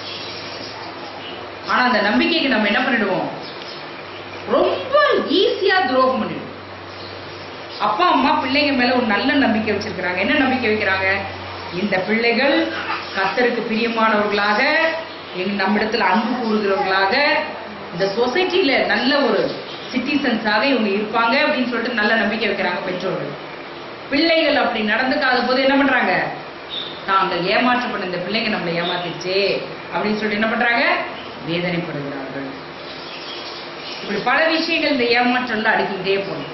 ஆனா அந்த நம்பிக்கைக்கு நம்ம என்ன பண்ணிடுவோம் ரொம்ப ஈஸியா துரோகம் பண்ணிடுவோம் அப்பா அம்மா பிள்ளைங்க மேல ஒரு நல்ல நம்பிக்கை வச்சிருக்கிறாங்க என்ன நம்பிக்கை வைக்கிறாங்க இந்த பிள்ளைகள் கர்த்தருக்கு பிரியமானவர்களாக எங்க நம்மிடத்துல அன்பு கூறுகிறவர்களாக இந்த சொசைட்டில நல்ல ஒரு சிட்டிசன்ஸாக இவங்க இருப்பாங்க அப்படின்னு சொல்லிட்டு நல்ல நம்பிக்கை வைக்கிறாங்க பெற்றோர்கள் பிள்ளைகள் அப்படி நடந்துக்காத போது என்ன பண்றாங்க தாங்கள் ஏமாற்றப்பட்ட இந்த பிள்ளைங்க நம்மளை ஏமாத்திடுச்சே அப்படின்னு சொல்லிட்டு என்ன பண்றாங்க வேதனைப்படுகிறார்கள் இப்படி பல விஷயங்கள் இந்த ஏமாற்றம்ல அடுக்கிக்கிட்டே போகணும்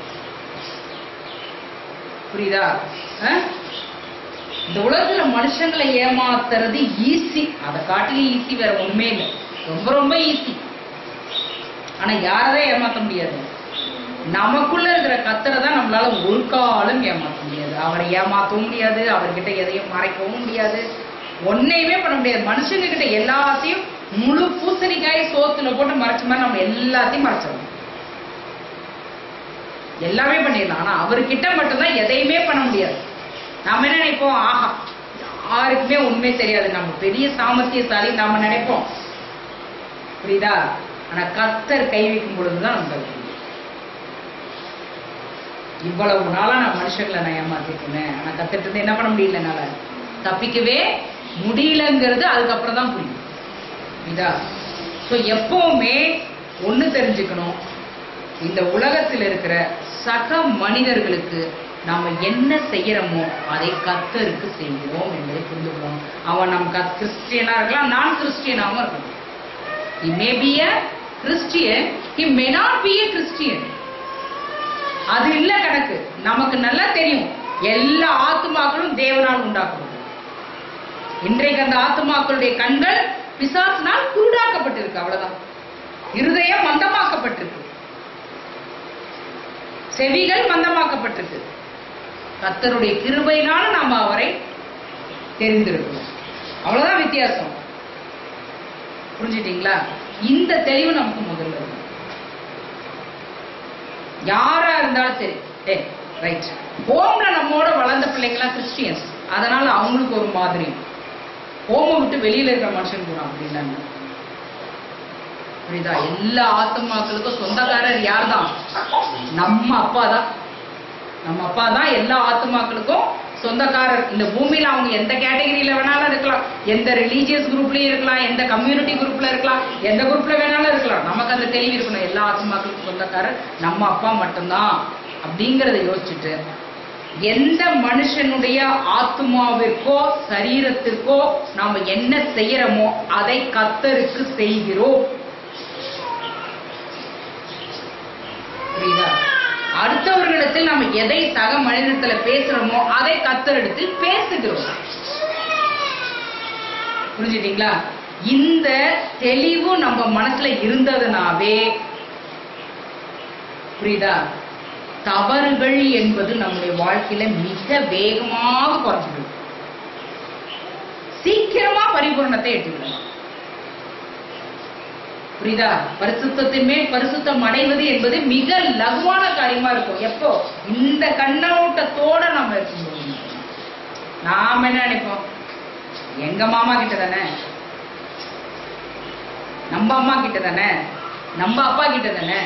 புரியுதா அஹ்? இந்த உலகத்துல மனுஷங்களை ஏமாத்துறது ஈஸி அதை காட்டிலும் ஈஸி வேற ஒண்ணுமே இல்லை ரொம்ப ரொம்ப ஈஸி ஆனா யாரதான் ஏமாத்த முடியாது நமக்குள்ள இருக்கிற கத்தரை தான் நம்மளால ஒரு காலம் ஏமாத்த முடியாது அவரை ஏமாத்தவும் முடியாது அவர்கிட்ட எதையும் மறைக்கவும் முடியாது ஒன்னையுமே பண்ண முடியாது மனுஷங்க கிட்ட எல்லாத்தையும் முழு பூசணிக்காய் சோத்துல போட்டு மறைச்ச மாதிரி நம்ம எல்லாத்தையும் மறைச்சிடணும் எல்லாமே பண்ணிடலாம் ஆனா அவர்கிட்ட மட்டும்தான் எதையுமே பண்ண முடியாது நாம என்ன நினைப்போம் ஆஹா யாருக்குமே உண்மை தெரியாது நம்ம பெரிய சாமர்த்தியசாலி நாம நினைப்போம் புரியுதா ஆனா கத்தர் கை வைக்கும் பொழுதுதான் நமக்கு அது புரியும். இவ்வளவு நாளா நான் மனுஷங்களை நான் ஏமாத்திட்டு இருந்தேன் ஆனா கத்துட்டு இருந்து என்ன பண்ண முடியல என்னால தப்பிக்கவே முடியலங்கிறது அதுக்கப்புறம் தான் புரியும் புரியுதா ஸோ எப்பவுமே ஒண்ணு தெரிஞ்சுக்கணும் இந்த உலகத்தில் இருக்கிற சக மனிதர்களுக்கு நாம என்ன செய்யறோமோ அதை கத்தருக்கு செய்கிறோம் என்பதை புரிந்து கொள்ளணும் அவன் நம் கத் கிறிஸ்டியனா இருக்கலாம் நான் கிறிஸ்டியனாவும் இருக்கலாம் he may be a christian he may not be a christian அது இல்ல கணக்கு நமக்கு நல்லா தெரியும் எல்லா ஆத்துமாக்களும் தேவனால் உண்டாக்கப்படும் இன்றைக்கு அந்த ஆத்துமாக்களுடைய கண்கள் பிசாசினால் குருடாக்கப்பட்டிருக்கு அவ்வளவுதான் இருதயம் மந்தமாக்கப்பட்டிருக்கு செவிகள் மந்தமாக்கப்பட்டிருக்கு கர்த்தருடைய கிருபையினால நாம அவரை தெரிந்திருக்கிறோம் அவ்வளவுதான் வித்தியாசம் புரிஞ்சுட்டீங்களா இந்த தெளிவு நமக்கு முதல்ல வேணும். யாரா இருந்தாலும் சரி ஏ ரைட் ஹோம்ல நம்மோட வளர்ந்த பிள்ளைங்களாம் கிறிஸ்டியன்ஸ் அதனால அவங்களுக்கு ஒரு மாதிரி ஹோமை விட்டு வெளியில இருக்கிற மனுஷன் கூட அப்படின்னா என்ன? புரியுதா எல்லா ஆத்துமாக்களுக்கும் சொந்தக்காரர் யார் தான் நம்ம அப்பா தான் நம்ம அப்பா தான் எல்லா ஆத்துமாக்களுக்கும் சொந்தக்காரர் இந்த பூமியில அவங்க எந்த கேட்டகரியில வேணாலும் இருக்கலாம் எந்த ரிலீஜியஸ் குரூப்லயும் இருக்கலாம் எந்த கம்யூனிட்டி குரூப்ல இருக்கலாம் எந்த குரூப்ல வேணாலும் இருக்கலாம் நமக்கு அந்த தெளிவு இருக்கணும் எல்லா ஆத்துமாக்களுக்கும் சொந்தக்காரர் நம்ம அப்பா மட்டும்தான் அப்படிங்கறத யோசிச்சுட்டு எந்த மனுஷனுடைய ஆத்துமாவிற்கோ சரீரத்திற்கோ நாம என்ன செய்யறோமோ அதை கத்தருக்கு செய்கிறோம் புரியுதா அடுத்தவர்களிடத்தில் நம்ம எதை சக மனிதத்துல பேசுறோமோ அதை கத்தரிடத்தில் பேசுகிறோம் புரிஞ்சுட்டீங்களா இந்த தெளிவு நம்ம மனசுல இருந்ததுனாவே புரியுதா தவறுகள் என்பது நம்முடைய வாழ்க்கையில மிக வேகமாக குறைஞ்சிடும் சீக்கிரமா பரிபூரணத்தை எட்டிவிடலாம் புரியுதா பரிசுத்தத்தின் மேல் பரிசுத்தம் அடைவது என்பது மிக லகுவான காரியமா இருக்கும் எப்போ இந்த கண்ணோட்டத்தோட நம்ம இருக்கும்போது நாம என்ன நினைப்போம் எங்க மாமா கிட்ட தானே நம்ம அம்மா கிட்ட தானே நம்ம அப்பா கிட்ட தானே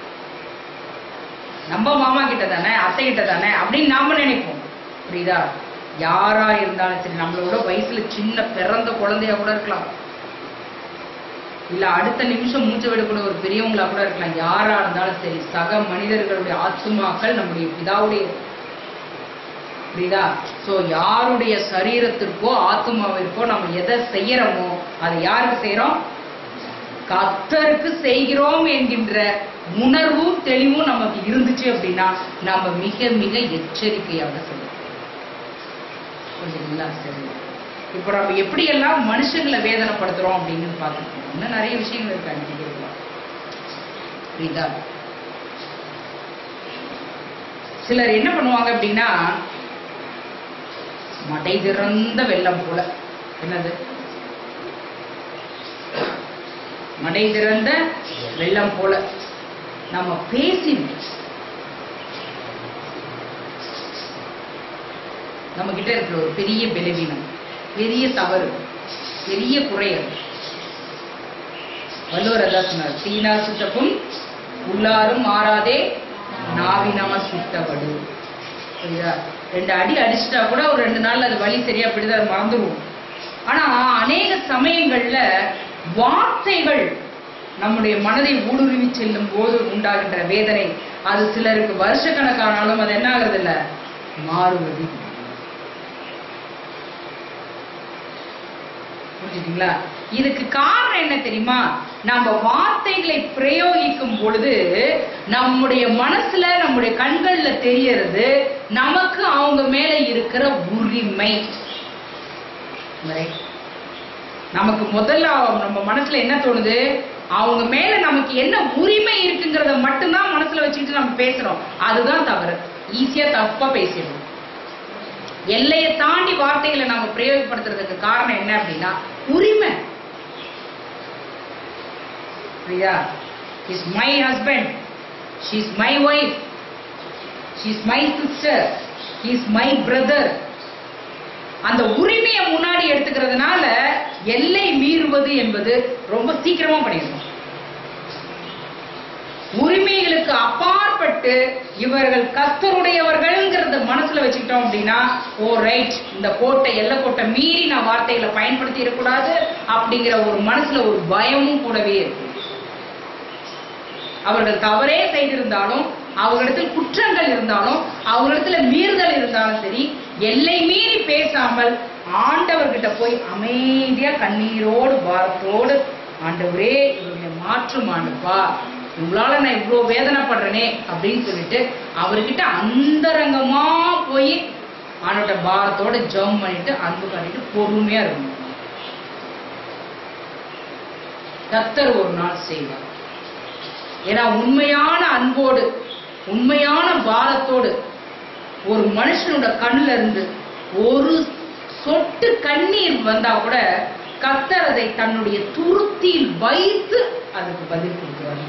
நம்ம மாமா கிட்ட தானே அத்தை கிட்ட தானே அப்படின்னு நாம நினைப்போம் புரியுதா யாரா இருந்தாலும் சரி நம்மளோட வயசுல சின்ன பிறந்த குழந்தையா கூட இருக்கலாம் இல்ல அடுத்த நிமிஷம் மூச்சு விடக்கூடிய ஒரு பெரியவங்களா கூட இருக்கலாம் யாரா இருந்தாலும் சரி சக மனிதர்களுடைய ஆத்துமாக்கள் நம்முடைய பிதாவுடைய புரியுதா சோ யாருடைய சரீரத்திற்கோ ஆத்துமாவிற்கோ நம்ம எதை செய்யறோமோ அதை யாருக்கு செய்யறோம் கத்தருக்கு செய்கிறோம் என்கின்ற உணர்வும் தெளிவும் நமக்கு இருந்துச்சு அப்படின்னா நாம மிக மிக எச்சரிக்கையாக செய்யணும் புரியுதுங்களா சரி இப்போ நம்ம எப்படியெல்லாம் மனுஷங்களை வேதனைப்படுத்துறோம் அப்படின்னு பார்த்துருக்கோம் இன்னும் நிறைய விஷயங்கள் இருக்கு அன்னைக்கு புரியுதா சிலர் என்ன பண்ணுவாங்க அப்படின்னா மடை திறந்த வெள்ளம் போல என்னது மடை திறந்த வெள்ளம் போல நம்ம பேசி நம்ம கிட்ட இருக்கிற ஒரு பெரிய பலவீனம் பெரிய தவறு பெரிய குறையல் வள்ளுவர் அதான் சொன்னார் தீனால் சுட்டப்பும் உள்ளாரும் மாறாதே நாவினால் சுட்டபடு புரியுதா ரெண்டு அடி அடிச்சிட்டா கூட ஒரு ரெண்டு நாள்ல அது வலி சரியா போயிடுது அதை மறந்துடுவோம் ஆனா அநேக சமயங்கள்ல வார்த்தைகள் நம்முடைய மனதை ஊடுருவி செல்லும் போது உண்டாகின்ற வேதனை அது சிலருக்கு வருஷக்கணக்கானாலும் அது என்ன ஆகுறது இல்ல மாறுவது புரிஞ்சுட்டீங்களா இதுக்கு காரணம் என்ன தெரியுமா நம்ம வார்த்தைகளை பிரயோகிக்கும் பொழுது நம்முடைய மனசுல நம்முடைய கண்கள்ல தெரியறது நமக்கு அவங்க மேல இருக்கிற உரிமை Right? நமக்கு முதல்ல அவ- நம்ம மனசுல என்ன தோணுது அவங்க மேல நமக்கு என்ன உரிமை இருக்குங்கிறத மட்டும்தான் மனசுல வச்சுக்கிட்டு நம்ம பேசுறோம் அதுதான் தவறு ஈஸியா தப்பா பேசிடுறோம் எல்லையை தாண்டி வார்த்தைகளை நம்ம பிரயோகப்படுத்துறதுக்கு காரணம் என்ன அப்படின்னா உரிமை Priya is my husband she is my wife she is my sister is my brother அந்த உரிமையை முன்னாடி எடுத்துக்கிறதுனால எல்லை மீறுவது என்பது ரொம்ப சீக்கிரமா பண்ணிடணும் உரிமைகளுக்கு அப்பாற்பட்டு இவர்கள் கஸ்தருடையவர்கள்ங்கிறத மனசுல வச்சுக்கிட்டோம் அப்படின்னா ஓ ரைட் இந்த கோட்டை எல்லை கோட்டை மீறி நான் வார்த்தைகளை பயன்படுத்தி இருக்கக்கூடாது அப்படிங்கிற ஒரு மனசுல ஒரு பயமும் கூடவே இருக்கு அவர்கள் தவறே செய்திருந்தாலும் அவர்களிடத்தில் குற்றங்கள் இருந்தாலும் அவர்களிடத்துல மீறுதல் இருந்தாலும் சரி எல்லை மீறி பேசாமல் ஆண்டவர்கிட்ட போய் அமைதியா கண்ணீரோடு பாரத்தோடு ஆண்டவரே இவருடைய மாற்று ஆண்டுப்பா உங்களால நான் இவ்வளோ வேதனைப்படுறேனே அப்படின்னு சொல்லிட்டு அவர்கிட்ட அந்தரங்கமா போய் ஆண்டோட பாரத்தோட ஜெபம் பண்ணிட்டு அன்பு காட்டிட்டு பொறுமையா இருக்கணும் கத்தர் ஒரு நாள் செய்வார் ஏன்னா உண்மையான அன்போடு உண்மையான பாரத்தோடு ஒரு மனுஷனோட கண்ணுல இருந்து ஒரு சொட்டு கண்ணீர் வந்தா கூட கத்தர் அதை தன்னுடைய துருத்தியில் வைத்து அதுக்கு பதில் கொடுக்குறாரு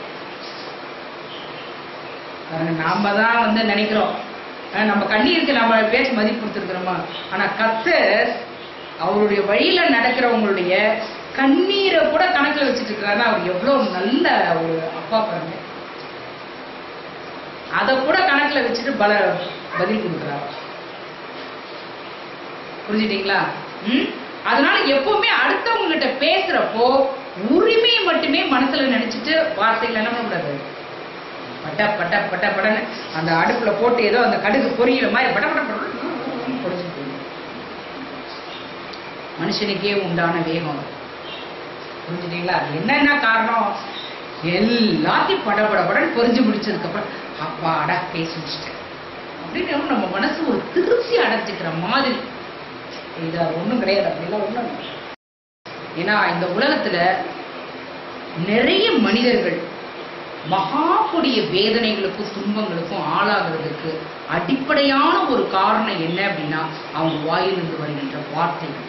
பாருங்க, நாம தான் வந்து நினைக்கிறோம் அஹ் நம்ம கண்ணீருக்கு நம்ம பேச மதிப்பு கொடுத்துருக்கிறோமா ஆனா கத்தர் அவருடைய வழியில நடக்கிறவங்களுடைய கண்ணீரை கூட கணக்குல வச்சுட்டு இருக்கிறாருன்னா அவர் எவ்வளவு நல்ல ஒரு அப்பா பாருங்க அதை கூட கணக்குல வச்சுட்டு பல பதில் கொடுக்குறாரு புரிஞ்சுட்டீங்களா ம் அதனால எப்பவுமே அடுத்தவங்க கிட்ட பேசுறப்போ உரிமையை மட்டுமே மனசுல நினைச்சிட்டு வார்த்தைகள் என்ன பண்ணக்கூடாது பட்ட பட்ட பட்ட படன்னு அந்த அடுப்புல போட்டு ஏதோ அந்த கடுகு பொரியல மாதிரி பட பட படன்னு பொரிஞ்சுட்டு போயிடும். மனுஷனுக்கே உண்டான வேகம் அது. புரிஞ்சுட்டீங்களா அது என்னென்ன காரணம் எல்லாத்தையும் பட பட படன்னு பொரிஞ்சு முடிச்சதுக்கு அப்புறம் அப்பாடா பேசி முடிச்சிட்டேன் அப்படின்னு நம்ம மனசு ஒரு திருப்தி அடைஞ்சுக்கிற மாதிரி இது அது ஒண்ணும் கிடையாது அப்படிலாம் ஒண்ணும் இல்லை. ஏன்னா இந்த உலகத்துல நிறைய மனிதர்கள் மகா கொடிய வேதனைகளுக்கும் துன்பங்களுக்கும் ஆளாகிறதுக்கு அடிப்படையான ஒரு காரணம் என்ன அப்படின்னா அவங்க வாயிலிருந்து வருகின்ற வார்த்தைகள்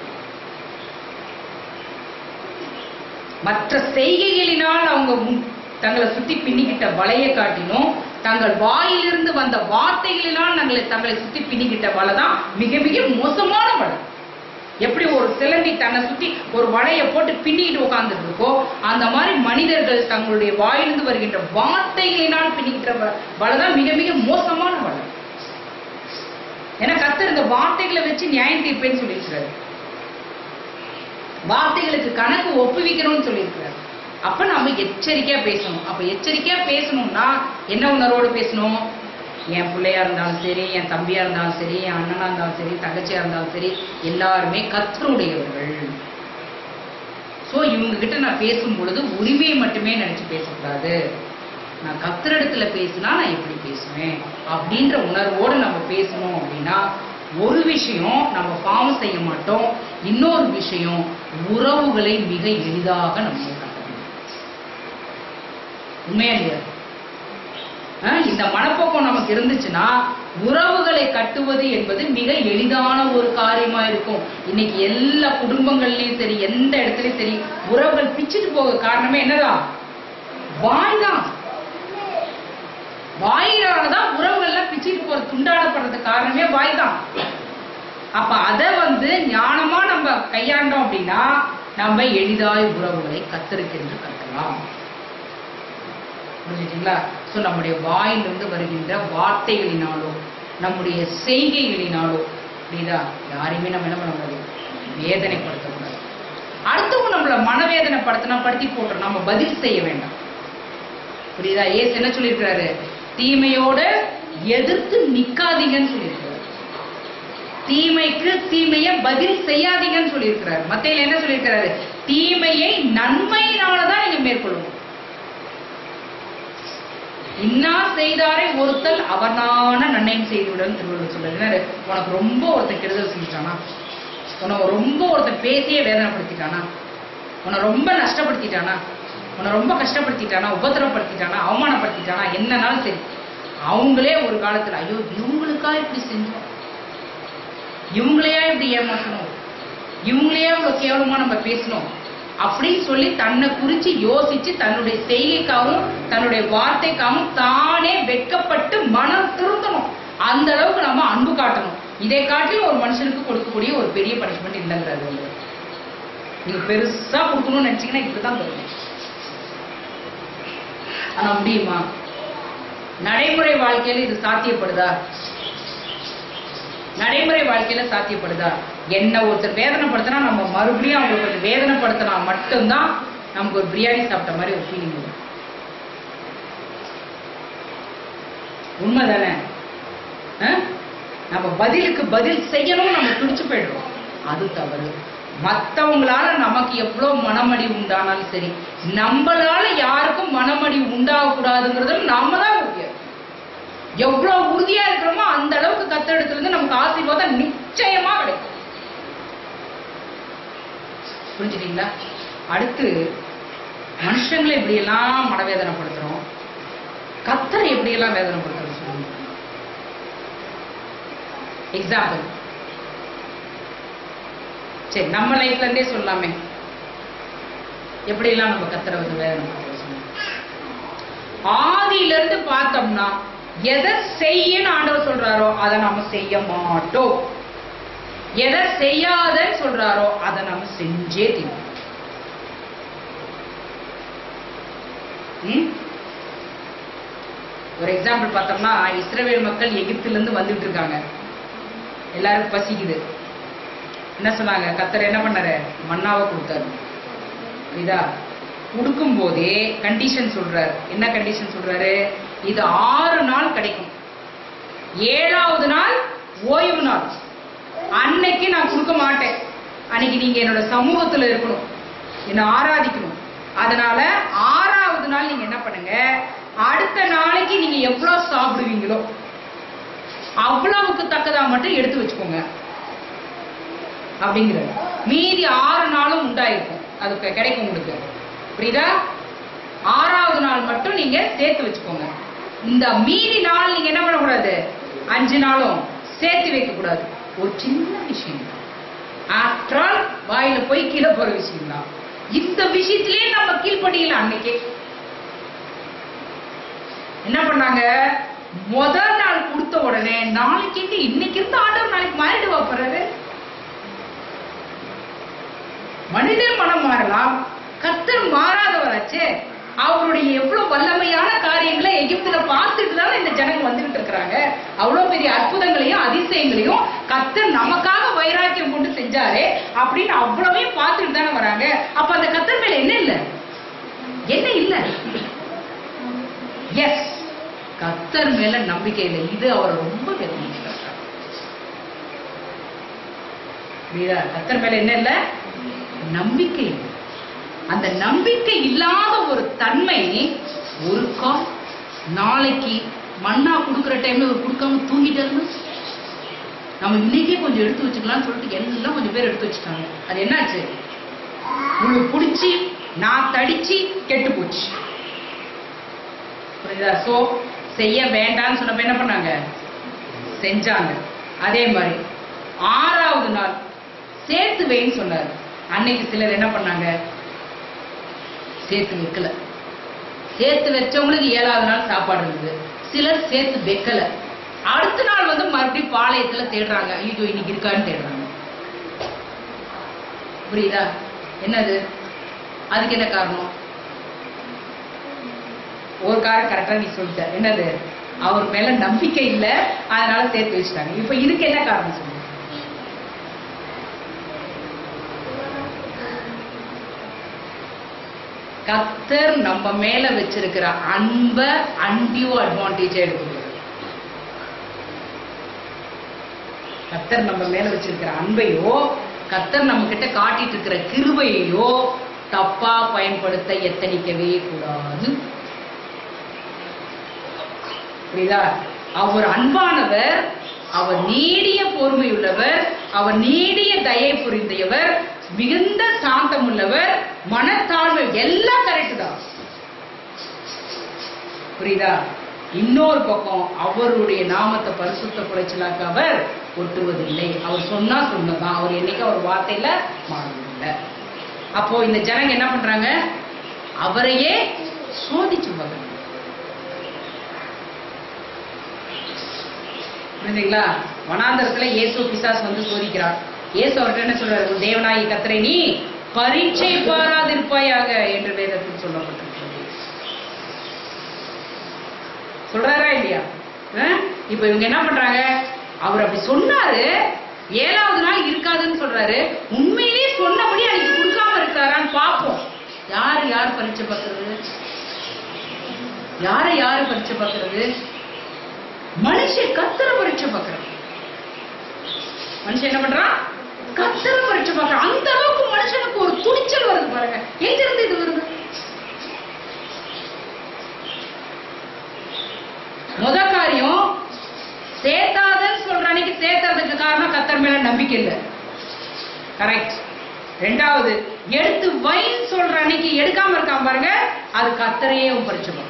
மற்ற செய்கைகளினால் அவங்க உம் தங்களை சுத்தி பின்னிக்கிட்ட வலையை காட்டிலும் தங்கள் வாயிலிருந்து வந்த வார்த்தைகளினால் தங்களை தங்களை சுத்தி பின்னிக்கிட்ட வலை தான் மிக மிக மோசமான வலை எப்படி ஒரு சிலந்தி தன்னை சுத்தி ஒரு வலையை போட்டு பின்னிக்கிட்டு உட்கார்ந்துட்டு இருக்கோ அந்த மாதிரி மனிதர்கள் தங்களுடைய வாயிலிருந்து வருகின்ற வார்த்தைகளினால் பின்னிக்கிட்ட வ- வலை தான் மிக மிக மோசமான வலை ஏன்னா கத்தர் இந்த வார்த்தைகளை வச்சு நியாயம் தீர்ப்பேன்னு சொல்லியிருக்கிறாரு வார்த்தைகளுக்கு கணக்கு ஒப்புவிக்கணும்னு சொல்லியிருக்கிறார் அப்ப நாம எச்சரிக்கையா பேசணும் அப்ப எச்சரிக்கையா பேசணும்னா என்ன உணர்வோடு பேசணும் என் பிள்ளையா இருந்தாலும் சரி என் தம்பியா இருந்தாலும் சரி என் அண்ணனா இருந்தாலும் சரி தங்கச்சியா இருந்தாலும் சரி எல்லாருமே கத்தருடையவர்கள் சோ இவங்க கிட்ட நான் பேசும் பொழுது உரிமையை மட்டுமே நினைச்சு பேசக்கூடாது நான் கத்திரிடத்துல பேசினா நான் எப்படி பேசுவேன் அப்படின்ற உணர்வோடு நம்ம பேசணும் அப்படின்னா ஒரு விஷயம் நம்ம பாவம் செய்ய மாட்டோம் இன்னொரு விஷயம் உறவுகளை மிக எளிதாக நம்ம கட்டணும் உண்மையா இல்லையா ஆஹ் இந்த மனப்போக்கம் நமக்கு இருந்துச்சுன்னா உறவுகளை கட்டுவது என்பது மிக எளிதான ஒரு காரியமா இருக்கும் இன்னைக்கு எல்லா குடும்பங்கள்லயும் சரி எந்த இடத்துலயும் சரி உறவுகள் பிச்சுட்டு போக காரணமே என்னதான் வாய் தான் வாயினாலதான் உறவுகள்லாம் பிச்சுட்டு போற துண்டாடப்படுறதுக்கு காரணமே வாய் தான் அப்ப அதை வந்து ஞானமா நம்ம கையாண்டோம் அப்படின்னா நம்ம எளிதாய் உறவுகளை கத்தருக்கென்று கட்டலாம் புரிஞ்சுட்டீங்களா ஸோ நம்முடைய வாயிலிருந்து வருகின்ற வார்த்தைகளினாலோ நம்முடைய செய்கைகளினாலோ புரியுதா யாரையுமே நம்ம என்ன பண்ண முடியாது வேதனைப்படுத்தக்கூடாது அடுத்தவங்க நம்மள மனவேதனைப்படுத்தினா படுத்தி போட்டுரும் நம்ம பதில் செய்ய வேண்டாம் புரியுதா ஏசு என்ன சொல்லியிருக்கிறாரு தீமையோட எதிர்த்து நிக்காதீங்கன்னு சொல்லியிருக்கிறாரு தீமைக்கு தீமையை பதில் செய்யாதீங்கன்னு சொல்லியிருக்கிறாரு மத்தையில என்ன சொல்லியிருக்கிறாரு தீமையை நன்மையினாலதான் நீங்க மேற்கொள்ளணும் இன்னா செய்தாரை ஒருத்தல் அவனான நன்மையும் செய்துவிடன் திருவள்ளுவர் சொல்றாரு என்னது? உனக்கு ரொம்ப ஒருத்தன் கெடுதல் செஞ்சுட்டானா உனக்கு ரொம்ப ஒருத்தன் பேசியே வேதனைப்படுத்திட்டானா உன்னை ரொம்ப நஷ்டப்படுத்திட்டானா உன்னை ரொம்ப கஷ்டப்படுத்திட்டானா உபத்திரப்படுத்திட்டானா அவமானப்படுத்திட்டானா என்னன்னாலும் சரி அவங்களே ஒரு காலத்துல ஐயோ இவங்களுக்கா இப்படி செஞ்சோம் இவங்களையா இப்படி ஏமாற்றணும் இவங்களையா இவ்வளவு கேவலமா நம்ம பேசணும் அப்படின்னு சொல்லி தன்னை குறிச்சு யோசிச்சு தன்னுடைய செய்கைக்காகவும் தன்னுடைய வார்த்தைக்காகவும் தானே வெட்கப்பட்டு மனம் திருந்தணும் அந்த அளவுக்கு நம்ம அன்பு காட்டணும் இதை காட்டிலும் ஒரு மனுஷனுக்கு கொடுக்கக்கூடிய ஒரு பெரிய பனிஷ்மெண்ட் இல்லைங்கிறது வந்து நீங்க பெருசா கொடுக்கணும்னு நினைச்சீங்கன்னா இப்படிதான் தரும் ஆனா முடியுமா நடைமுறை வாழ்க்கையில இது சாத்தியப்படுதா நடைமுறை வாழ்க்கையில சாத்தியப்படுதா என்ன ஒருத்தர் வேதனைப்படுத்தினா நம்ம மறுபடியும் அவங்களுக்கு கொஞ்சம் வேதனைப்படுத்தினா மட்டும்தான் நமக்கு ஒரு பிரியாணி சாப்பிட்ட மாதிரி ஒரு ஃபீலிங் வரும் உண்மைதானே ஆ? நம்ம பதிலுக்கு பதில் செய்யணும் நம்ம துடிச்சு போயிடுறோம் அது தவறு மத்தவங்களால நமக்கு எவ்வளவு மனமடி உண்டானாலும் சரி நம்மளால யாருக்கும் மனமடி உண்டாகக்கூடாதுங்கிறது நாம தான் உறுதியா இருக்கணும். எவ்வளவு உறுதியா இருக்கிறோமோ அந்த அளவுக்கு கத்தெடுத்துல இருந்து நமக்கு ஆசீர்வாதம் நிச்சயமா கிடைக்கும் புரிஞ்சுட்டீங்களா அடுத்து மனுஷங்களை இப்படியெல்லாம் மனவேதனைப்படுத்துறோம் கத்தரை எப்படியெல்லாம் வேதனைப்படுத்துறோம் சொல்லுங்க எக்ஸாம்பிள் சரி நம்ம லைஃப்ல இருந்தே சொல்லலாமே எப்படியெல்லாம் நம்ம கத்தரை வந்து வேதனைப்படுத்துறோம் சொல்லுங்க ஆதியில இருந்து பார்த்தோம்னா எதை செய்யன்னு ஆண்டவர் சொல்றாரோ அதை நாம செய்ய மாட்டோம் எதை செய்யாதன்னு சொல்றாரோ அதை நாம செஞ்சே தீர்வோம் ம்? ஒரு எக்ஸாம்பிள் பார்த்தோம்னா இஸ்ரவேல் மக்கள் எகிப்துல இருந்து வந்துட்டு இருக்காங்க எல்லாருக்கும் பசிக்குது என்ன சொன்னாங்க கத்தர் என்ன பண்ணாரு மன்னாவை கொடுத்தாரு இதா கொடுக்கும் போதே கண்டிஷன் சொல்றாரு என்ன கண்டிஷன் சொல்றாரு இது ஆறு நாள் கிடைக்கும் ஏழாவது நாள் ஓய்வு நாள் அன்னைக்கு நான் கொடுக்க மாட்டேன் அன்னைக்கு நீங்க என்னோட சமூகத்துல இருக்கணும் என்னை ஆராதிக்கணும் அதனால ஆறாவது நாள் நீங்க என்ன பண்ணுங்க அடுத்த நாளைக்கு நீங்க எவ்வளவு சாப்பிடுவீங்களோ அவ்வளவுக்கு தக்கதா மட்டும் எடுத்து வச்சுக்கோங்க அப்படிங்கிறது மீதி ஆறு நாளும் உண்டாயிருக்கும் அதுக்கு கிடைக்கும் உங்களுக்கு புரியுதா ஆறாவது நாள் மட்டும் நீங்க சேர்த்து வச்சுக்கோங்க இந்த மீதி நாள் நீங்க என்ன பண்ணக்கூடாது அஞ்சு நாளும் சேர்த்து வைக்க கூடாது ஒரு சின்ன விஷயம் ஆஃப்டர் ஆல் வாயில போய் கீழே போற விஷயம் தான் இந்த விஷயத்திலே நம்ம கீழ்ப்படியல அன்னைக்கே என்ன பண்ணாங்க முதல் நாள் கொடுத்த உடனே நாளைக்கு இருந்து இன்னைக்கு இருந்து ஆண்டவர் நாளைக்கு மாறிடுவா போறாரு மனிதன் மனம் மாறலாம் கர்த்தர் மாறாதவராச்சே அவருடைய எவ்வளவு வல்லமையான காரியங்களை எகிப்துல பார்த்துட்டு தானே இந்த ஜனங்க வந்துகிட்டு இருக்கிறாங்க அவ்வளவு பெரிய அற்புதங்களையும் அதிசயங்களையும் கர்த்தர் நமக்காக வைராக்கியம் கொண்டு செஞ்சாரே அப்படின்னு அவ்வளவையும் பார்த்துட்டு தானே வராங்க அப்ப அந்த கர்த்தர் மேல என்ன இல்ல என்ன இல்ல எஸ் கர்த்தர் மேல நம்பிக்கை இல்லை இது அவரை ரொம்ப வேதனைப்படுத்துறாரு. புரியுதா கர்த்தர் மேல என்ன இல்ல நம்பிக்கை இல்லை. அந்த நம்பிக்கை இல்லாத ஒரு தன்மை ஒரு கால் நாளைக்கு மண்ணா கொடுக்குற டைம்ல ஒரு கொடுக்காம தூங்கிட்டாருன்னு நம்ம இன்னைக்கே கொஞ்சம் எடுத்து வச்சுக்கலாம்னு சொல்லிட்டு எல்லாம் கொஞ்சம் பேர் எடுத்து வச்சுட்டாங்க அது என்னாச்சு முழு பிடிச்சி நான் தடிச்சு கெட்டு போச்சு புரியுதா சோ செய்ய வேண்டாம்னு சொன்னப்ப என்ன பண்ணாங்க செஞ்சாங்க அதே மாதிரி ஆறாவது நாள் சேர்த்து வைன்னு சொன்னார் அன்னைக்கு சிலர் என்ன பண்ணாங்க சேர்த்து வைக்கல சேர்த்து வச்சவங்களுக்கு ஏழாவது நாள் சாப்பாடு இருந்தது சிலர் சேர்த்து வைக்கல அடுத்த நாள் வந்து மறுபடியும் பாளையத்துல தேடுறாங்க ஐயோ இன்னைக்கு இருக்கான்னு தேடுறாங்க புரியுதா என்னது அதுக்கு என்ன காரணம் ஒரு காரணம் கரெக்டா நீ சொல்லிட்ட என்னது அவர் மேல நம்பிக்கை இல்ல அதனால சேர்த்து வச்சுட்டாங்க இப்ப இதுக்கு என்ன காரணம் சொல்லுங்க கத்தர் நம்ம மேல வச்சிருக்கிற அன்ப அன்டியூ அட்வான்டேஜ் எடுக்கக்கூடாது கத்தர் நம்ம மேல வச்சிருக்கிற அன்பையோ கத்தர் நம்ம கிட்ட காட்டிட்டு இருக்கிற கிருபையையோ தப்பா பயன்படுத்த எத்தனிக்கவே கூடாது புரியுதா அவர் அன்பானவர் அவர் நீடிய பொறுமையுள்ளவர் அவர் நீடிய தயை புரிந்தையவர் மிகுந்த சாந்தம் உள்ளவர் மனத்தாழ்மை எல்லாம் கரெக்ட் தான் புரியுதா இன்னொரு பக்கம் அவருடைய நாமத்தை பரிசுத்த குறைச்சலாக்க அவர் ஒட்டுவதில்லை அவர் சொன்னா சொன்னதான் அவர் என்னைக்கு அவர் வார்த்தையில மாறுவதில்லை அப்போ இந்த ஜனங்க என்ன பண்றாங்க அவரையே சோதிச்சு பார்க்கறாங்க புரியுதுங்களா வனாந்தரத்துல இயேசு பிசாஸ் வந்து சோதிக்கிறார் இயேசு அவர்கிட்ட என்ன சொல்றாரு உன் தேவனாயி கத்தரை நீ பரீட்சை பாராதிருப்பாயாக என்று வேதத்தில் சொல்லப்பட்டிருக்கிறது சொல்றாரா இல்லையா அஹ்? இப்ப இவங்க என்ன பண்றாங்க அவர் அப்படி சொன்னாரு ஏழாவது நாள் இருக்காதுன்னு சொல்றாரு உண்மையிலேயே சொன்னபடி அன்னைக்கு கொடுக்காம இருக்கிறாரான்னு பார்ப்போம் யாரு யார் பரீட்சை பார்க்கறது யாரை யாரு பரீட்சை பார்க்கறது மனுஷன் கத்தர பரீட்சை பார்க்கறான் மனுஷன் என்ன பண்றான் கத்தர பரீட்சை பார்க்கறான் அந்த அளவுக்கு மனுஷனுக்கு ஒரு துணிச்சல் வருது பாருங்க எங்க இருந்து இது வருது முத காரியம் சேர்த்தாதன்னு சொல்ற அன்னைக்கு சேர்த்தறதுக்கு காரணம் கத்தர் மேல நம்பிக்கை இல்லை கரெக்ட் ரெண்டாவது எடுத்து வைன்னு சொல்ற அன்னைக்கு எடுக்காம இருக்காம பாருங்க அது கத்தரையே பரிச்சை பார்க்கணும்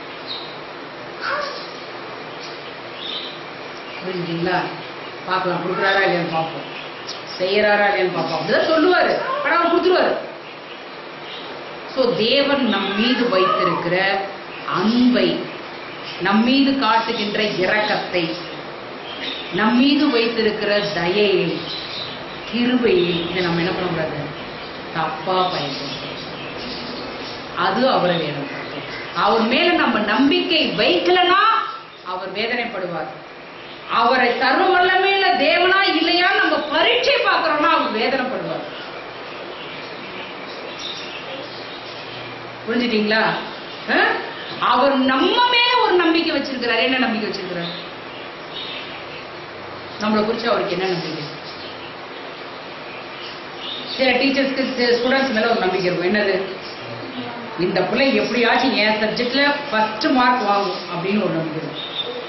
புரிஞ்சுங்களா பார்க்கலாம் கொடுக்குறாரா இல்லையான்னு பார்ப்போம் செய்யறாரா இல்லையான்னு பார்ப்போம் அப்படிதான் சொல்லுவாரு ஆனா அவர் கொடுத்துருவாரு ஸோ தேவன் நம் மீது வைத்திருக்கிற அன்பை நம் மீது காட்டுகின்ற இரக்கத்தை நம் மீது வைத்திருக்கிற தயையை கிருபையை இதை நம்ம என்ன பண்ணக்கூடாது தப்பா பயன்படுத்தணும் அது அவரை வேதனைப்படுத்தும் அவர் மேல நம்ம நம்பிக்கை வைக்கலனா அவர் வேதனைப்படுவார் அவரை சர்வ வல்லமையில தேவனா இல்லையா நம்ம பரீட்சை பார்க்கறோம்னா அவர் வேதனைப்படுவார் புரிஞ்சுட்டீங்களா அஹ்? அவர் நம்ம மேல ஒரு நம்பிக்கை வச்சிருக்கிறார் என்ன நம்பிக்கை வச்சிருக்கிறார் நம்மளை குறிச்சு அவருக்கு என்ன நம்பிக்கை சில டீச்சர்ஸ்க்கு ஸ்டூடெண்ட்ஸ் மேல ஒரு நம்பிக்கை இருக்கும் என்னது இந்த பிள்ளை எப்படியாச்சும் என் சப்ஜெக்ட்ல ஃபர்ஸ்ட் மார்க் வாங்கும் அப்படின்னு ஒரு நம்பிக்கை இருக்கும்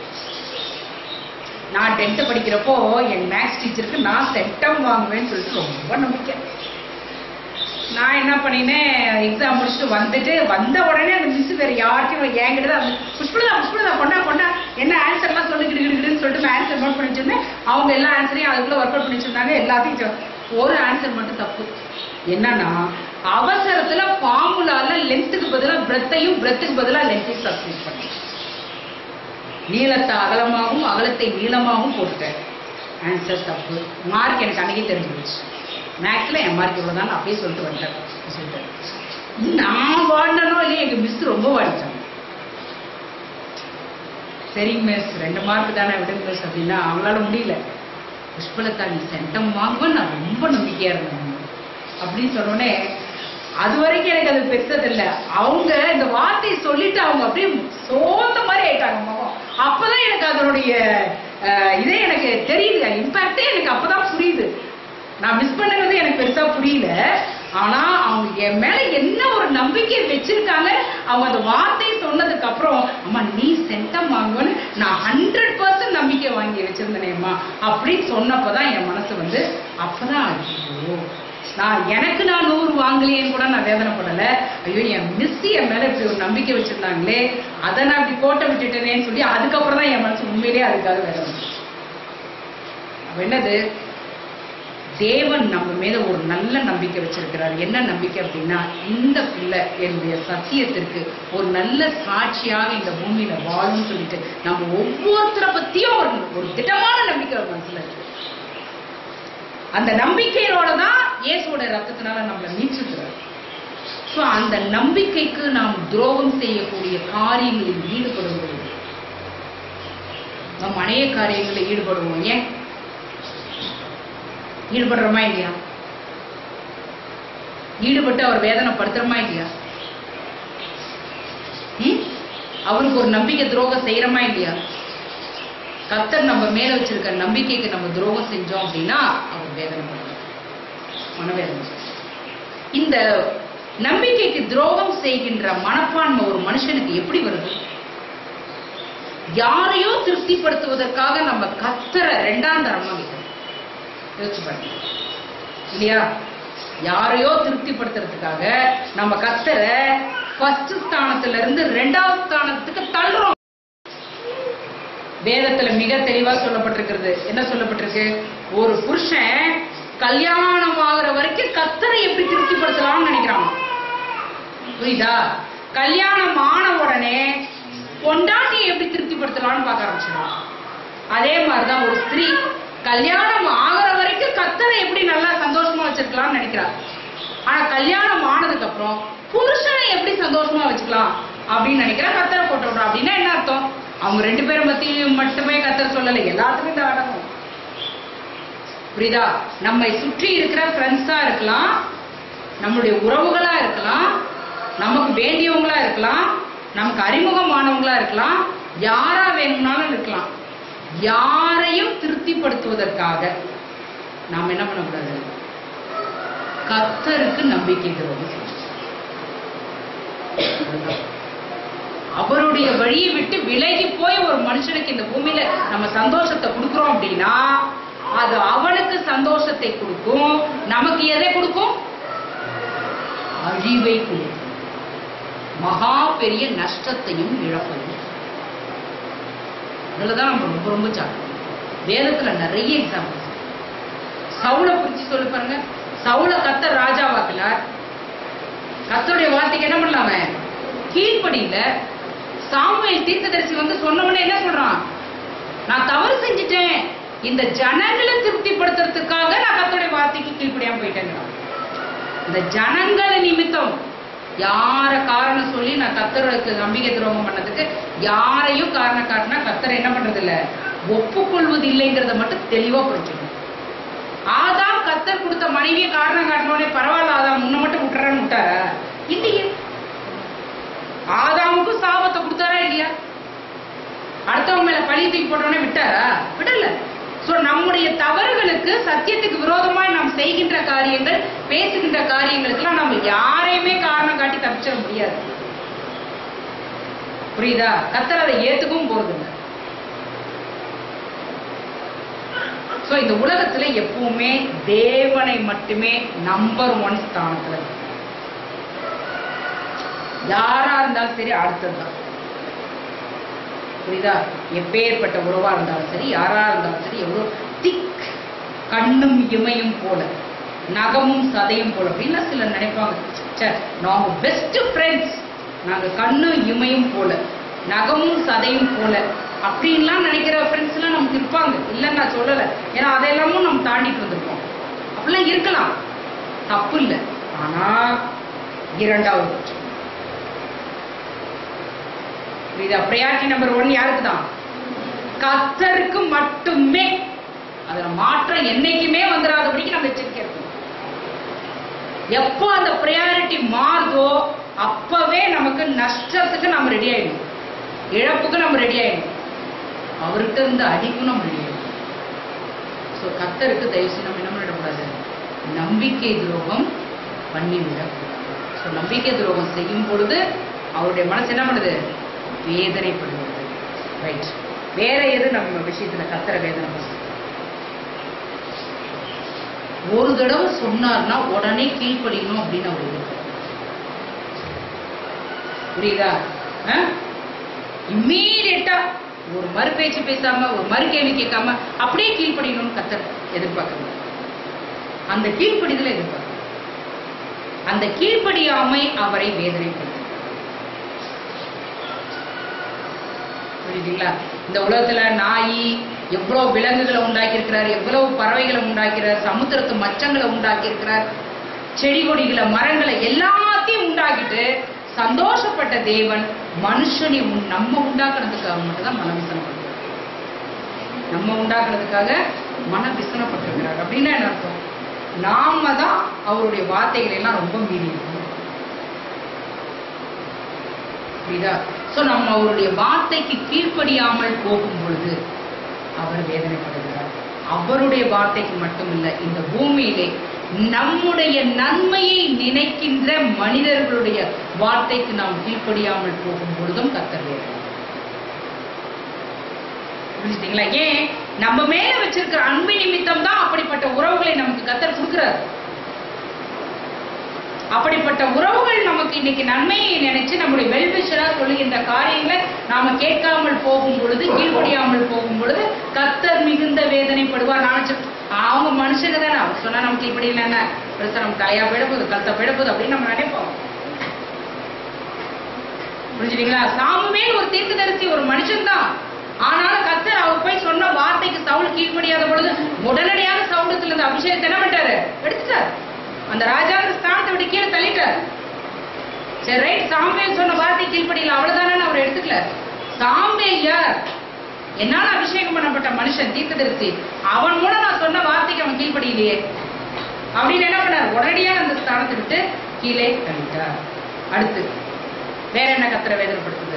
நான் டென்த்து படிக்கிறப்போ என் மேக்ஸ் டீச்சருக்கு நான் செட்டம் வாங்குவேன்னு சொல்லிட்டு ரொம்ப நம்பிக்கை நான் என்ன பண்ணினேன் எக்ஸாம் முடிச்சுட்டு வந்துட்டு வந்த உடனே அந்த மிஸ் வேற யார்ட்டையும் என்கிட்ட தான் வந்து, புஷ்பலதா புஷ்பலதா கொண்டா கொண்டா என்ன ஆன்சர்லாம் சொல்லி கிடுகிடுன்னு சொல்லிட்டு நான் ஆன்சர் நோட் பண்ணி வச்சிருந்தேன் அவங்க எல்லா ஆன்சரையும் அதுக்குள்ள ஒர்க் அவுட் பண்ணி வச்சிருந்தாங்க எல்லாத்தையும் சொ- ஒரு ஆன்சர் மட்டும் தப்பு என்னன்னா அவசரத்துல ஃபார்முலால லென்த்துக்கு பதிலா பிரெத்தையும் பிரெத்துக்கு பதிலா லென்த்தையும் சப்ஸ்டியூட் பண்ணேன் நீளத்தை அகலமாகவும் அகலத்தை நீளமாகவும் போட்டுட்டேன் ஆன்சர் தப்பு மார்க் எனக்கு அன்னைக்கே தெரிஞ்சு போச்சு மேக்ஸில் என் மார்க் இவ்வளோ தான் அப்படியே சொல்லிட்டு வந்துட்டேன் சொல்லிட்டேன் நான் வாடினோ இல்லையே எங்கள் மிஸ் ரொம்ப வாடிட்டாங்க சரிங்க மிஸ் ரெண்டு மார்க் தானே விடுங்க மிஸ் அப்படின்னா அவங்களால முடியல புஷ்பலதா நீ சென்டம் வாங்குவேன் நான் ரொம்ப நம்பிக்கையா இருந்தேன் அப்படின்னு சொன்னோடனே அது வரைக்கும் எனக்கு அது பெருசதில்லை அவங்க இந்த வார்த்தையை சொல்லிட்டு அவங்க அப்படியே சோர்ந்த மாதிரி ஆயிட்டாங்க முகம் அப்பதான் எனக்கு அதனுடைய அஹ், இதே எனக்கு தெரியுது இம்பாக்டே எனக்கு அப்பதான் புரியுது நான் மிஸ் பண்ணது எனக்கு பெருசா புரியல ஆனா அவங்க என் மேல என்ன ஒரு நம்பிக்கை வச்சிருக்காங்க அவங்க அந்த வார்த்தையை சொன்னதுக்கு அப்புறம் அம்மா நீ சென்டம் வாங்குவேன்னு நான் ஹண்ட்ரட் பர்சன்ட் நம்பிக்கை வாங்கி வச்சிருந்தேனேம்மா அப்படின்னு சொன்னப்பதான் என் மனசு வந்து அப்பதான் ஐயோ நான் எனக்கு நான் நூறு வாங்கலையேன்னு கூட நான் வேதனைப்படல ஐயோ என் மிஸ் என் மேல இப்படி ஒரு நம்பிக்கை வச்சிருந்தாங்களே அதை நான் இப்படி கோட்டை விட்டுட்டேனேன்னு சொல்லி அதுக்கப்புறம் தான் என் மனசு உண்மையிலேயே அதுக்காக வேதனை அப்ப என்னது தேவன் நம்ம மேல ஒரு நல்ல நம்பிக்கை வச்சிருக்கிறார் என்ன நம்பிக்கை அப்படின்னா இந்த பிள்ளை என்னுடைய சத்தியத்திற்கு ஒரு நல்ல சாட்சியாக இந்த பூமியில வாழும்னு சொல்லிட்டு நம்ம ஒவ்வொருத்தரை பத்தியும் ஒரு ஒரு திடமான நம்பிக்கை அவர் மனசுல இருக்கு அந்த நம்பிக்கையோட தான் இயேசுவோட ரத்தத்தினால நம்மளை மீட்டிருக்கிறார் ஸோ அந்த நம்பிக்கைக்கு நாம் துரோகம் செய்யக்கூடிய காரியங்களில் ஈடுபடும் பொழுது நம்ம அநேக காரியங்களில் ஈடுபடுவோம் ஏன் ஈடுபடுறோமா இல்லையா ஈடுபட்டு அவர் வேதனைப்படுத்துறோமா இல்லையா ம்? அவருக்கு ஒரு நம்பிக்கை துரோகம் செய்யறோமா இல்லையா கத்தர் நம்ம மேல வச்சிருக்க நம்பிக்கைக்கு நம்ம துரோகம் செஞ்சோம் அப்படின்னா அவர் வேதனைப்படுவார் மனவேதனை இந்த நம்பிக்கைக்கு துரோகம் செய்கின்ற மனப்பான்மை ஒரு மனுஷனுக்கு எப்படி வருது யாரையோ திருப்திப்படுத்துவதற்காக நம்ம கத்தரை ரெண்டாம் தரமா வைக்கிறோம் யோசிச்சு பாருங்க இல்லையா யாரையோ திருப்திப்படுத்துறதுக்காக நம்ம கத்தரை ஃபர்ஸ்ட் ஸ்தானத்துல இருந்து ரெண்டாவது ஸ்தானத்துக்கு தள்ளுறோம் வேதத்துல மிக தெளிவா சொல்லப்பட்டிருக்கிறது என்ன சொல்லப்பட்டிருக்கு ஒரு புருஷன் கல்யாணம் ஆகுற வரைக்கும் கத்தரை எப்படி திருப்திப்படுத்தலாம்னு நினைக்கிறான் புரியுதா கல்யாணம் ஆன உடனே பொண்டாட்டியை எப்படி திருப்திப்படுத்தலாம்னு பார்க்க ஆரம்பிச்சிடுறான் அதே மாதிரிதான் ஒரு ஸ்திரீ கல்யாணம் ஆகுற வரைக்கும் கத்தரை எப்படி நல்லா சந்தோஷமா வச்சிருக்கலாம்னு நினைக்கிறா ஆனா கல்யாணம் ஆனதுக்கு அப்புறம் புருஷனை எப்படி சந்தோஷமா வச்சுக்கலாம் அப்படின்னு நினைக்கிறா கத்தரை போட்டு விடுறா அப்படின்னா என்ன அர்த்தம் அவங்க ரெண்டு பேரும் பத்தியும் மட்டுமே கத்தரை சொல்லலை எல்லாத்துக்கும் இந்த அடங்கும் புரியுதா நம்மை சுற்றி இருக்கிற ஃப்ரெண்ட்ஸா இருக்கலாம் நம்மளுடைய உறவுகளா இருக்கலாம் நமக்கு வேண்டியவங்களா இருக்கலாம் நமக்கு அறிமுகமானவங்களா இருக்கலாம் யாரா வேணும்னாலும் இருக்கலாம் யாரையும் திருப்திப்படுத்துவதற்காக நாம் என்ன பண்ணக்கூடாது கர்த்தருக்கு நம்பிக்கை துரோகம் செய்யணும். அதுதான். அவருடைய வழியை விட்டு விலகி போய் ஒரு மனுஷனுக்கு இந்த பூமியில நம்ம சந்தோஷத்தை கொடுக்கிறோம் அப்படின்னா அது அவனுக்கு சந்தோஷத்தை கொடுக்கும் நமக்கு எதை கொடுக்கும் அழிவை கொடுக்கும் மகா பெரிய நஷ்டத்தையும் இழப்பையும் இதுலதான் நம்ம ரொம்ப ரொம்ப ஜாக்கிரதை வேதத்துல நிறைய எக்ஸாம்பிள்ஸ் சவுளை குறிச்சு சொல்லி பாருங்க சவுளை கத்த ராஜாவாக்குனார் கத்தருடைய வார்த்தைக்கு என்ன பண்ணலாம் அவன் கீழ்ப்படியில சாமுவேல் தீர்க்கதரிசி வந்து சொன்னவனே என்ன சொல்றான் நான் தவறு செஞ்சுட்டேன் இந்த ஜனங்களை திருப்திப்படுத்துறதுக்காக நான் கத்தருடைய வார்த்தைக்கு கீழ்ப்படியாம போயிட்டேங்கிறான் இந்த ஜனங்களை நிமித்தம் யார காரணம் சொல்லி நான் கத்தருக்கு நம்பிக்கை துரோகம் பண்ணதுக்கு யாரையும் காரணம் காட்டினா கத்தர் என்ன பண்றது இல்ல ஒப்புக்கொள்வது இல்லைங்கிறத மட்டும் தெளிவா புரிஞ்சுக்கணும் ஆதாம் கத்தர் கொடுத்த மனைவியை காரணம் காட்டினோடனே பரவாயில்ல ஆதாம் முன்ன மட்டும் விட்டுறேன்னு விட்டாரா இல்லையே ஆதாமுக்கும் சாபத்தை கொடுத்தாரா இல்லையா அடுத்தவங்க மேல பழி தூக்கி போட்டோடனே விட்டாரா விடல சோ நம்முடைய தவறுகளுக்கு சத்தியத்துக்கு விரோதமாய் நாம் செய்கின்ற காரியங்கள் பேசுகின்ற காரியங்களுக்கெல்லாம் நம்ம யாரையுமே காரணம் காட்டி தப்பிச்சிட முடியாது புரியுதா கத்தர் அதை ஏத்துக்கவும் போறதில்லை சோ இந்த உலகத்துல எப்பவுமே தேவனை மட்டுமே நம்பர் ஒன் ஸ்தானத்துல இருக்கு. யாரா இருந்தாலும் சரி அடுத்ததுதான் புரியுதா எப்பேற்பட்ட உறவா இருந்தாலும் சரி யாரா இருந்தாலும் சரி எவ்வளவு திக் கண்ணும் இமையும் போல நகமும் சதையும் போல அப்படின்னு சிலர் நினைப்பாங்க ச்சே நாங்க பெஸ்ட் ஃப்ரெண்ட்ஸ் நாங்க கண்ணும் இமையும் போல நகமும் சதையும் போல அப்படின்லாம் நினைக்கிற ஃப்ரெண்ட்ஸ் எல்லாம் நமக்கு இருப்பாங்க இல்லைன்னு நான் சொல்லலை ஏன்னா அதெல்லாமும் நம்ம தாண்டிட்டு வந்திருக்கோம் அப்படிலாம் இருக்கலாம் தப்பு இல்லை ஆனா இரண்டாவது பட்சம் புரியுதா ப்ரையாரிட்டி நம்பர் ஒன் யாருக்கு தான் கத்தருக்கு மட்டுமே அதுல மாற்றம் என்னைக்குமே வந்துடாதபடிக்கு நம்ம எச்சரிக்கை இருக்கணும் எப்போ அந்த ப்ரையாரிட்டி மாறுதோ அப்பவே நமக்கு நஷ்டத்துக்கு நம்ம ரெடி ஆயிடும் இழப்புக்கு நம்ம ரெடி ஆயிடும் அவர்கிட்ட இருந்து அடிக்கும் நம்ம ரெடி ஆயிடும் ஸோ கத்தருக்கு தயவுசெய்து நம்ம என்ன பண்ணிடக்கூடாது நம்பிக்கை துரோகம் பண்ணி விடக்கூடாது ஸோ நம்பிக்கை துரோகம் செய்யும் பொழுது அவருடைய மனசு என்ன பண்ணுது வேதனைப்படுகிறது ரைட் வேற எது நம்ம விஷயத்துல கத்தர வேதனை பண்ணுது? ஒரு தடவை சொன்னார்னா உடனே கீழ்ப்படிக்கணும் அப்படின்னு அவர் எதிர்பார்க்கிறார். புரியுதா இம்மீடியட்டா ஒரு மறு பேச்சு பேசாம ஒரு மறு கேள்வி கேட்காம அப்படியே கீழ்ப்படிக்கணும்னு கத்தர் எதிர்பார்க்கணும் அந்த கீழ்ப்படிதலை எதிர்பார்க்கணும் அந்த கீழ்ப்படியாமை அவரை வேதனைப்படுத்தும் புரியுதுங்களா இந்த உலகத்துல நாய் எவ்வளவு விலங்குகளை உண்டாக்கி இருக்கிறார் எவ்வளவு பறவைகளை உண்டாக்கிறார் சமுத்திரத்து மச்சங்களை உண்டாக்கி இருக்கிறார் செடி கொடிகளை மரங்களை எல்லாத்தையும் உண்டாக்கிட்டு சந்தோஷப்பட்ட தேவன் மனுஷனை உன்- நம்ம உண்டாக்குறதுக்காக மட்டும்தான் மனவிசனம் பண்றார் நம்ம உண்டாக்குறதுக்காக மன விசனப்பட்டிருக்கிறார் அப்படின்னா என்ன அர்த்தம் நாம தான் அவருடைய வார்த்தைகளை எல்லாம் ரொம்ப மீறி இருக்கோம் புரியுதா சோ நம்ம அவருடைய வார்த்தைக்கு கீழ்ப்படியாமல் போகும் பொழுது அவர் வேதனைப்படுகிறார் அவருடைய வார்த்தைக்கு மட்டுமில்ல இந்த பூமியிலே நம்முடைய நன்மையை நினைக்கின்ற மனிதர்களுடைய வார்த்தைக்கு நாம் கீழ்ப்படியாமல் போகும் பொழுதும் கத்தர் வேதனை புரிஞ்சுட்டீங்களா ஏன் நம்ம மேல வச்சிருக்கிற அன்பு நிமித்தம் தான் அப்படிப்பட்ட உறவுகளை நமக்கு கத்தர் கொடுக்கிறார் அப்படிப்பட்ட உறவுகள் நமக்கு இன்னைக்கு நன்மையை நினைச்சு நம்முடைய வெல்விஷரா சொல்லுகின்ற காரியங்களை நாம கேட்காமல் போகும் பொழுது கீழ்ப்படியாமல் போகும் பொழுது கத்தர் மிகுந்த வேதனைப்படுவார் நான் சொ- அவங்க மனுஷங்க தானே அவர் சொன்னா நமக்கு இப்படி இல்லைன்னா பெருசா நம்ம தலையா போயிடப்போகுது கழுத்தா போயிடப்போகுது அப்படின்னு நம்ம நினைப்போம் புரிஞ்சுட்டீங்களா சாமுவேல் ஒரு தீர்க்கதரிசி ஒரு மனுஷன் தான் ஆனாலும் கத்தர் அவர் போய் சொன்ன வார்த்தைக்கு சவுல் கீழ்ப்படியாத பொழுது உடனடியாக சவுலத்துல இருந்து அபிஷேகத்தை என்ன பண்ணிட்டாரு எடுத்துட்டார் அந்த ராஜாங்க ஸ்தானத்தை விட்டு கீழே தள்ளிட்டார் சரி ரைட் சாம்பேல் சொன்ன வார்த்தை கீழ்ப்படியில அவ்வளவுதானே அவர் எடுத்துக்கல சாம்பேல் யார் என்னால அபிஷேகம் பண்ணப்பட்ட மனுஷன் தீர்க்கதரிசி அவன் மூலம் நான் சொன்ன வார்த்தைக்கு அவன் கீழ்ப்படியிலையே அப்படின்னு என்ன பண்ணார் உடனடியாக அந்த ஸ்தானத்தை விட்டு கீழே தள்ளிட்டார் அடுத்து வேற என்ன கத்திர வேதனைப்படுத்துது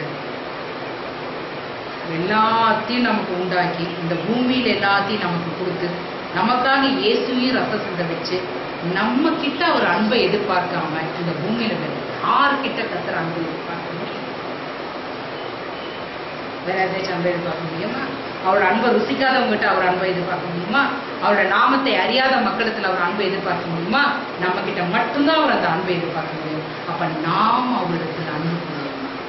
எல்லாத்தையும் நமக்கு உண்டாக்கி இந்த பூமியில எல்லாத்தையும் நமக்கு கொடுத்து நமக்காக இயேசுவையும் ரத்த சிந்த வச்சு நம்ம கிட்ட ஒரு அன்பை எதிர்பார்க்காம இந்த பூமியில வேற யார்கிட்ட கத்துற அன்பை எதிர்பார்க்கணும் வேற ஏதாச்சும் அன்பை எதிர்பார்க்க முடியுமா அவரோட அன்பை ருசிக்காதவங்க கிட்ட அவர் அன்பை எதிர்பார்க்க முடியுமா அவரோட நாமத்தை அறியாத மக்களிடத்துல அவர் அன்பை எதிர்பார்க்க முடியுமா நம்ம கிட்ட மட்டும்தான் அவர் அந்த அன்பை எதிர்பார்க்க முடியும் அப்ப நாம் அவரிடத்தில் அன்பு கொள்ளணும்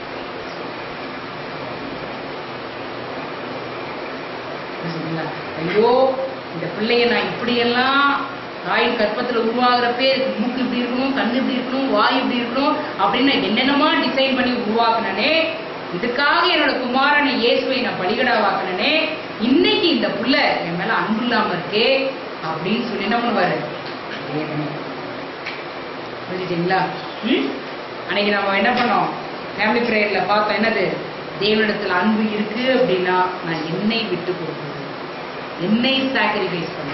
புரியுதுங்களா? ஐயோ இந்த பிள்ளைய நான் இப்படியெல்லாம் தாய் கற்பத்துல உருவாகிறப்பே மூக்கு இப்படி இருக்கணும் கண்ணு இப்படி இருக்கணும் வாய் இப்படி இருக்கணும் அப்படின்னு என்னென்னமா டிசைன் பண்ணி உருவாக்குனனே இதுக்காக என்னோட குமாரனை இயேசுவை நான் பலிகடாவாக்குனனே இன்னைக்கு இந்த புள்ள என் மேல அன்பு இல்லாம இருக்கே அப்படின்னு சொல்லி என்ன பண்ணுவாரு வேதனை. புரிஞ்சுட்டீங்களா ம் அன்னைக்கு நம்ம என்ன பண்ணோம் ஃபேமிலி ப்ரேயர்ல பார்த்தோம் என்னது தேவனிடத்துல அன்பு இருக்கு அப்படின்னா நான் என்னை விட்டு கொடுக்குறது என்னை சாக்ரிஃபைஸ் பண்ணுறது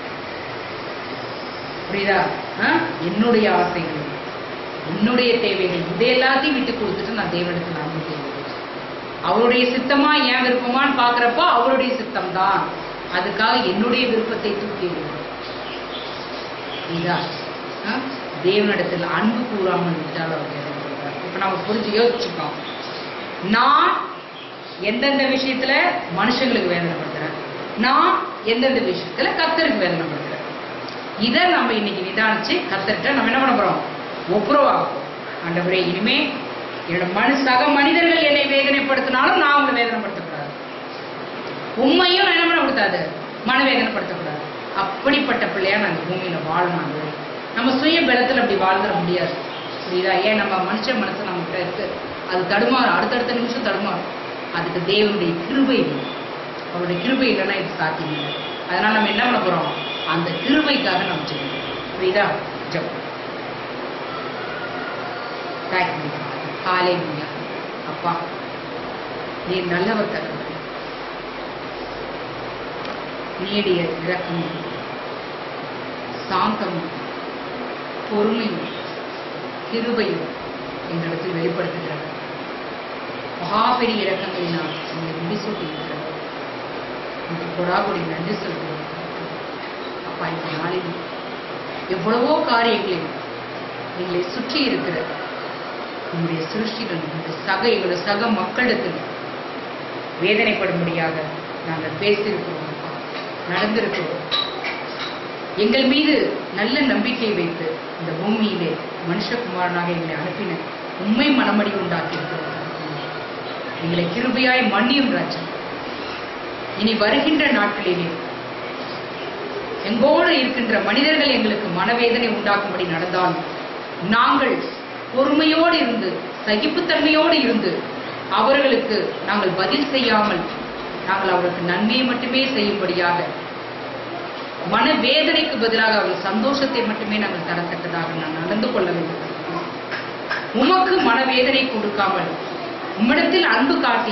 புரியுதா ஆ? என்னுடைய ஆசைகள் என்னுடைய தேவைகள் இதை எல்லாத்தையும் விட்டு கொடுத்துட்டு நான் தேவனிடத்துல அன்பு செய்வேன் அவருடைய சித்தமா என் விருப்பமான்னு பார்க்கறப்போ அவருடைய சித்தம் தான் அதுக்காக என்னுடைய விருப்பத்தை தூக்கி எறிகிறேன். புரியுதா ஆ? தேவனிடத்தில் அன்பு கூறாமல் விட்டால் அவர் வேதனைப்படுவார். இப்ப நம்ம புரிஞ்சு யோசிச்சுக்கோம் நான் எந்தெந்த விஷயத்துல மனுஷங்களுக்கு வேதனைப்படுத்துறேன் நான் எந்தெந்த விஷயத்துல கத்தருக்கு வேதனைப்படுத்துறேன் இதை நம்ம இன்னைக்கு நிதானிச்சு கத்தர்கிட்ட நம்ம என்ன பண்ண போறோம் ஒப்புரவாகும் ஆண்டவரே இனிமே என்னோட மனு சக மனிதர்கள் என்னை வேதனைப்படுத்தினாலும் நான் அவங்களை வேதனைப்படுத்தக்கூடாது உண்மையும் என்ன பண்ணக்கூடாது மனவேதனைப்படுத்தக்கூடாது அப்படிப்பட்ட பிள்ளையா நாங்க பூமியில வாழணும் ஆண்டவரே. நம்ம சுய பலத்துல அப்படி வாழ்ந்துட முடியாது புரியுதா ஏன் நம்ம மனுஷ மனசு நம்மகிட்ட இருக்கு அது தடுமாறும் அடுத்தடுத்த நிமிஷம் தடுமாறும் அதுக்கு தேவனுடைய கிருபை வேணும். அவருடைய கிருபை இல்லைன்னா இது சாத்தியம் இல்லை அதனால நம்ம என்ன பண்ண போறோம் அந்த கிருபைக்காக நம்ம ஜெபிக்கணும் புரியுதா ஜெபம் தேங்க்யூ காலை அப்பா நீ நல்லவர் தருவது நீடிய இரக்கமும் சாந்தமும் பொறுமையும் கிருபையும் எங்களிடத்தில் வெளிப்படுத்துகிறது மகாபெரிய இரக்கங்களினால் எங்களை முடிசூட்டி இருக்கிறது இந்த கொடாகுடி நன்றி சொல்கிறோம் அப்பா இந்த நாளில் எவ்வளவோ காரியங்களில் எங்களை சுற்றி இருக்கிற உங்களுடைய சிருஷ்டிகள் உங்களுடைய சக எங்களுடைய சக மக்களிடத்தில் வேதனைப்படும்படியாக நாங்கள் பேசியிருக்கிறோம் அப்பா. நடந்திருக்கிறோம் எங்கள் மீது நல்ல நம்பிக்கை வைத்து இந்த பூமியிலே மனுஷகுமாரனாக எங்களை அனுப்பின உண்மை மனமடி உண்டாக்கி இருக்கிறோம் எங்களை கிருபையாய் மன்னியும் ராஜா இனி வருகின்ற நாட்களிலே எங்கோடு இருக்கின்ற மனிதர்கள் எங்களுக்கு மனவேதனை உண்டாக்கும்படி நடந்தால் நாங்கள் பொறுமையோடு இருந்து சகிப்புத்தன்மையோடு இருந்து அவர்களுக்கு நாங்கள் பதில் செய்யாமல் நாங்கள் அவர்களுக்கு நன்மையை மட்டுமே செய்யும்படியாக மனவேதனைக்கு பதிலாக அவர்கள் சந்தோஷத்தை மட்டுமே நாங்கள் தரத்தக்கதாக நான் நடந்து கொள்ள வேண்டும் உமக்கு மனவேதனை கொடுக்காமல் உம்மிடத்தில் அன்பு காட்டி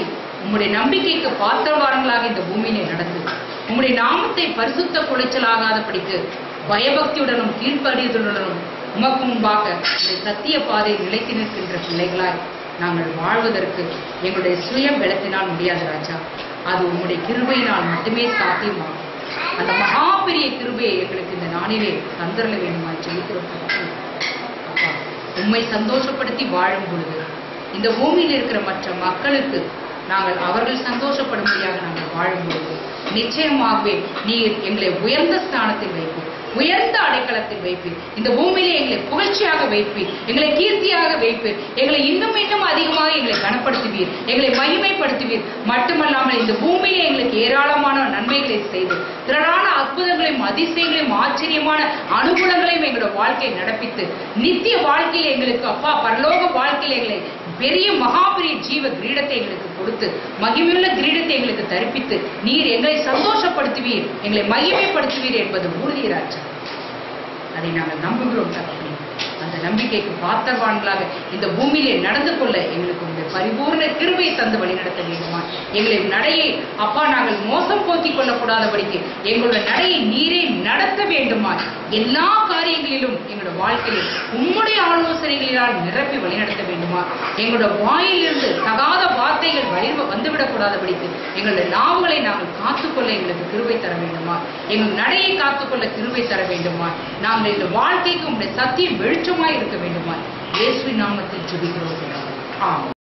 உம்முடைய நம்பிக்கைக்கு பாத்திரவாரங்களாக இந்த பூமியிலே நடந்து உம்முடைய நாமத்தை பரிசுத்த குலைச்சலாகாதபடிக்கு பயபக்தியுடனும் கீழ்ப்படியதுடனும் உமக்கு முன்பாக இந்த சத்திய பாதையில் நிலைத்து நிற்கின்ற பிள்ளைகளாய் நாங்கள் வாழ்வதற்கு எங்களுடைய சுய பலத்தினால் முடியாது ராஜா அது உம்முடைய கிருபையினால் மட்டுமே சாத்தியமாகும் அந்த மகா பெரிய கிருபையை எங்களுக்கு இந்த நாளிலே தந்தரல வேண்டுமாய் ஜெயிக்கிறோம் தகப்பனே. அப்பா உம்மை சந்தோஷப்படுத்தி வாழும் பொழுது இந்த பூமியில் இருக்கிற மற்ற மக்களுக்கு நாங்கள் அவர்கள் சந்தோஷப்படும்படியாக நாங்கள் வாழும் பொழுது நிச்சயமாகவே நீர் எங்களை உயர்ந்த ஸ்தானத்தில் வைப்பீர் உயர்ந்த அடைக்கலத்தில் வைப்பீர் இந்த பூமியிலே எங்களை புகழ்ச்சியாக வைப்பீர் எங்களை கீர்த்தியாக வைப்பீர் எங்களை இன்னும் இன்னும் அதிகமாக எங்களை கனப்படுத்துவீர் எங்களை மகிமைப்படுத்துவீர் மட்டுமல்லாமல் இந்த பூமியிலே எங்களுக்கு ஏராளமான நன்மைகளை செய்து திரளான அற்புதங்களையும் அதிசயங்களையும் ஆச்சரியமான அனுகூலங்களையும் எங்களோட வாழ்க்கையை நடப்பித்து நித்திய வாழ்க்கையில எங்களுக்கு அப்பா பரலோக வாழ்க்கையில எங்களை பெரிய மகாபெரிய ஜீவ கிரீடத்தை எங்களுக்கு கொடுத்து மகிமையுள்ள கிரீடத்தை எங்களுக்கு தரிப்பித்து நீர் எங்களை சந்தோஷப்படுத்துவீர் எங்களை மகிமைப்படுத்துவீர் என்பது உறுதிராஜா அதை நாங்கள் நம்புகிறோம் தகப்பனே அந்த நம்பிக்கைக்கு பாத்திரவான்களாக இந்த பூமியிலே நடந்து கொள்ள எங்களுக்கு உங்களுடைய பரிபூர்ண கிருபை தந்து வழிநடத்த வேண்டுமா எங்களை நடையை அப்பா நாங்கள் மோசம் போக்கிக் கொள்ளக்கூடாதபடிக்கு எங்களுடைய நடையை நீரே நடத்த வேண்டுமா எல்லா காரியங்களிலும் எங்களுடைய வாழ்க்கையில் உம்முடைய ஆலோசனைகளினால் நிரப்பி வழிநடத்த வேண்டுமா எங்களுடைய வாயிலிருந்து தகாத வார்த்தைகள் வழி வந்துவிடக்கூடாதபடிக்கு எங்களுடைய நாவுகளை நாங்கள் காத்துக்கொள்ள எங்களுக்கு கிருபை தர வேண்டுமா எங்கள் நடையை காத்துக்கொள்ள கிருபை தர வேண்டுமா நாங்கள் இந்த வாழ்க்கைக்கு உங்களுடைய சத்தியம் வெளிச்சமாய் இருக்க வேண்டுமா இயேசுவின் நாமத்தில் ஜெபிக்கிறோம் ஆமாம்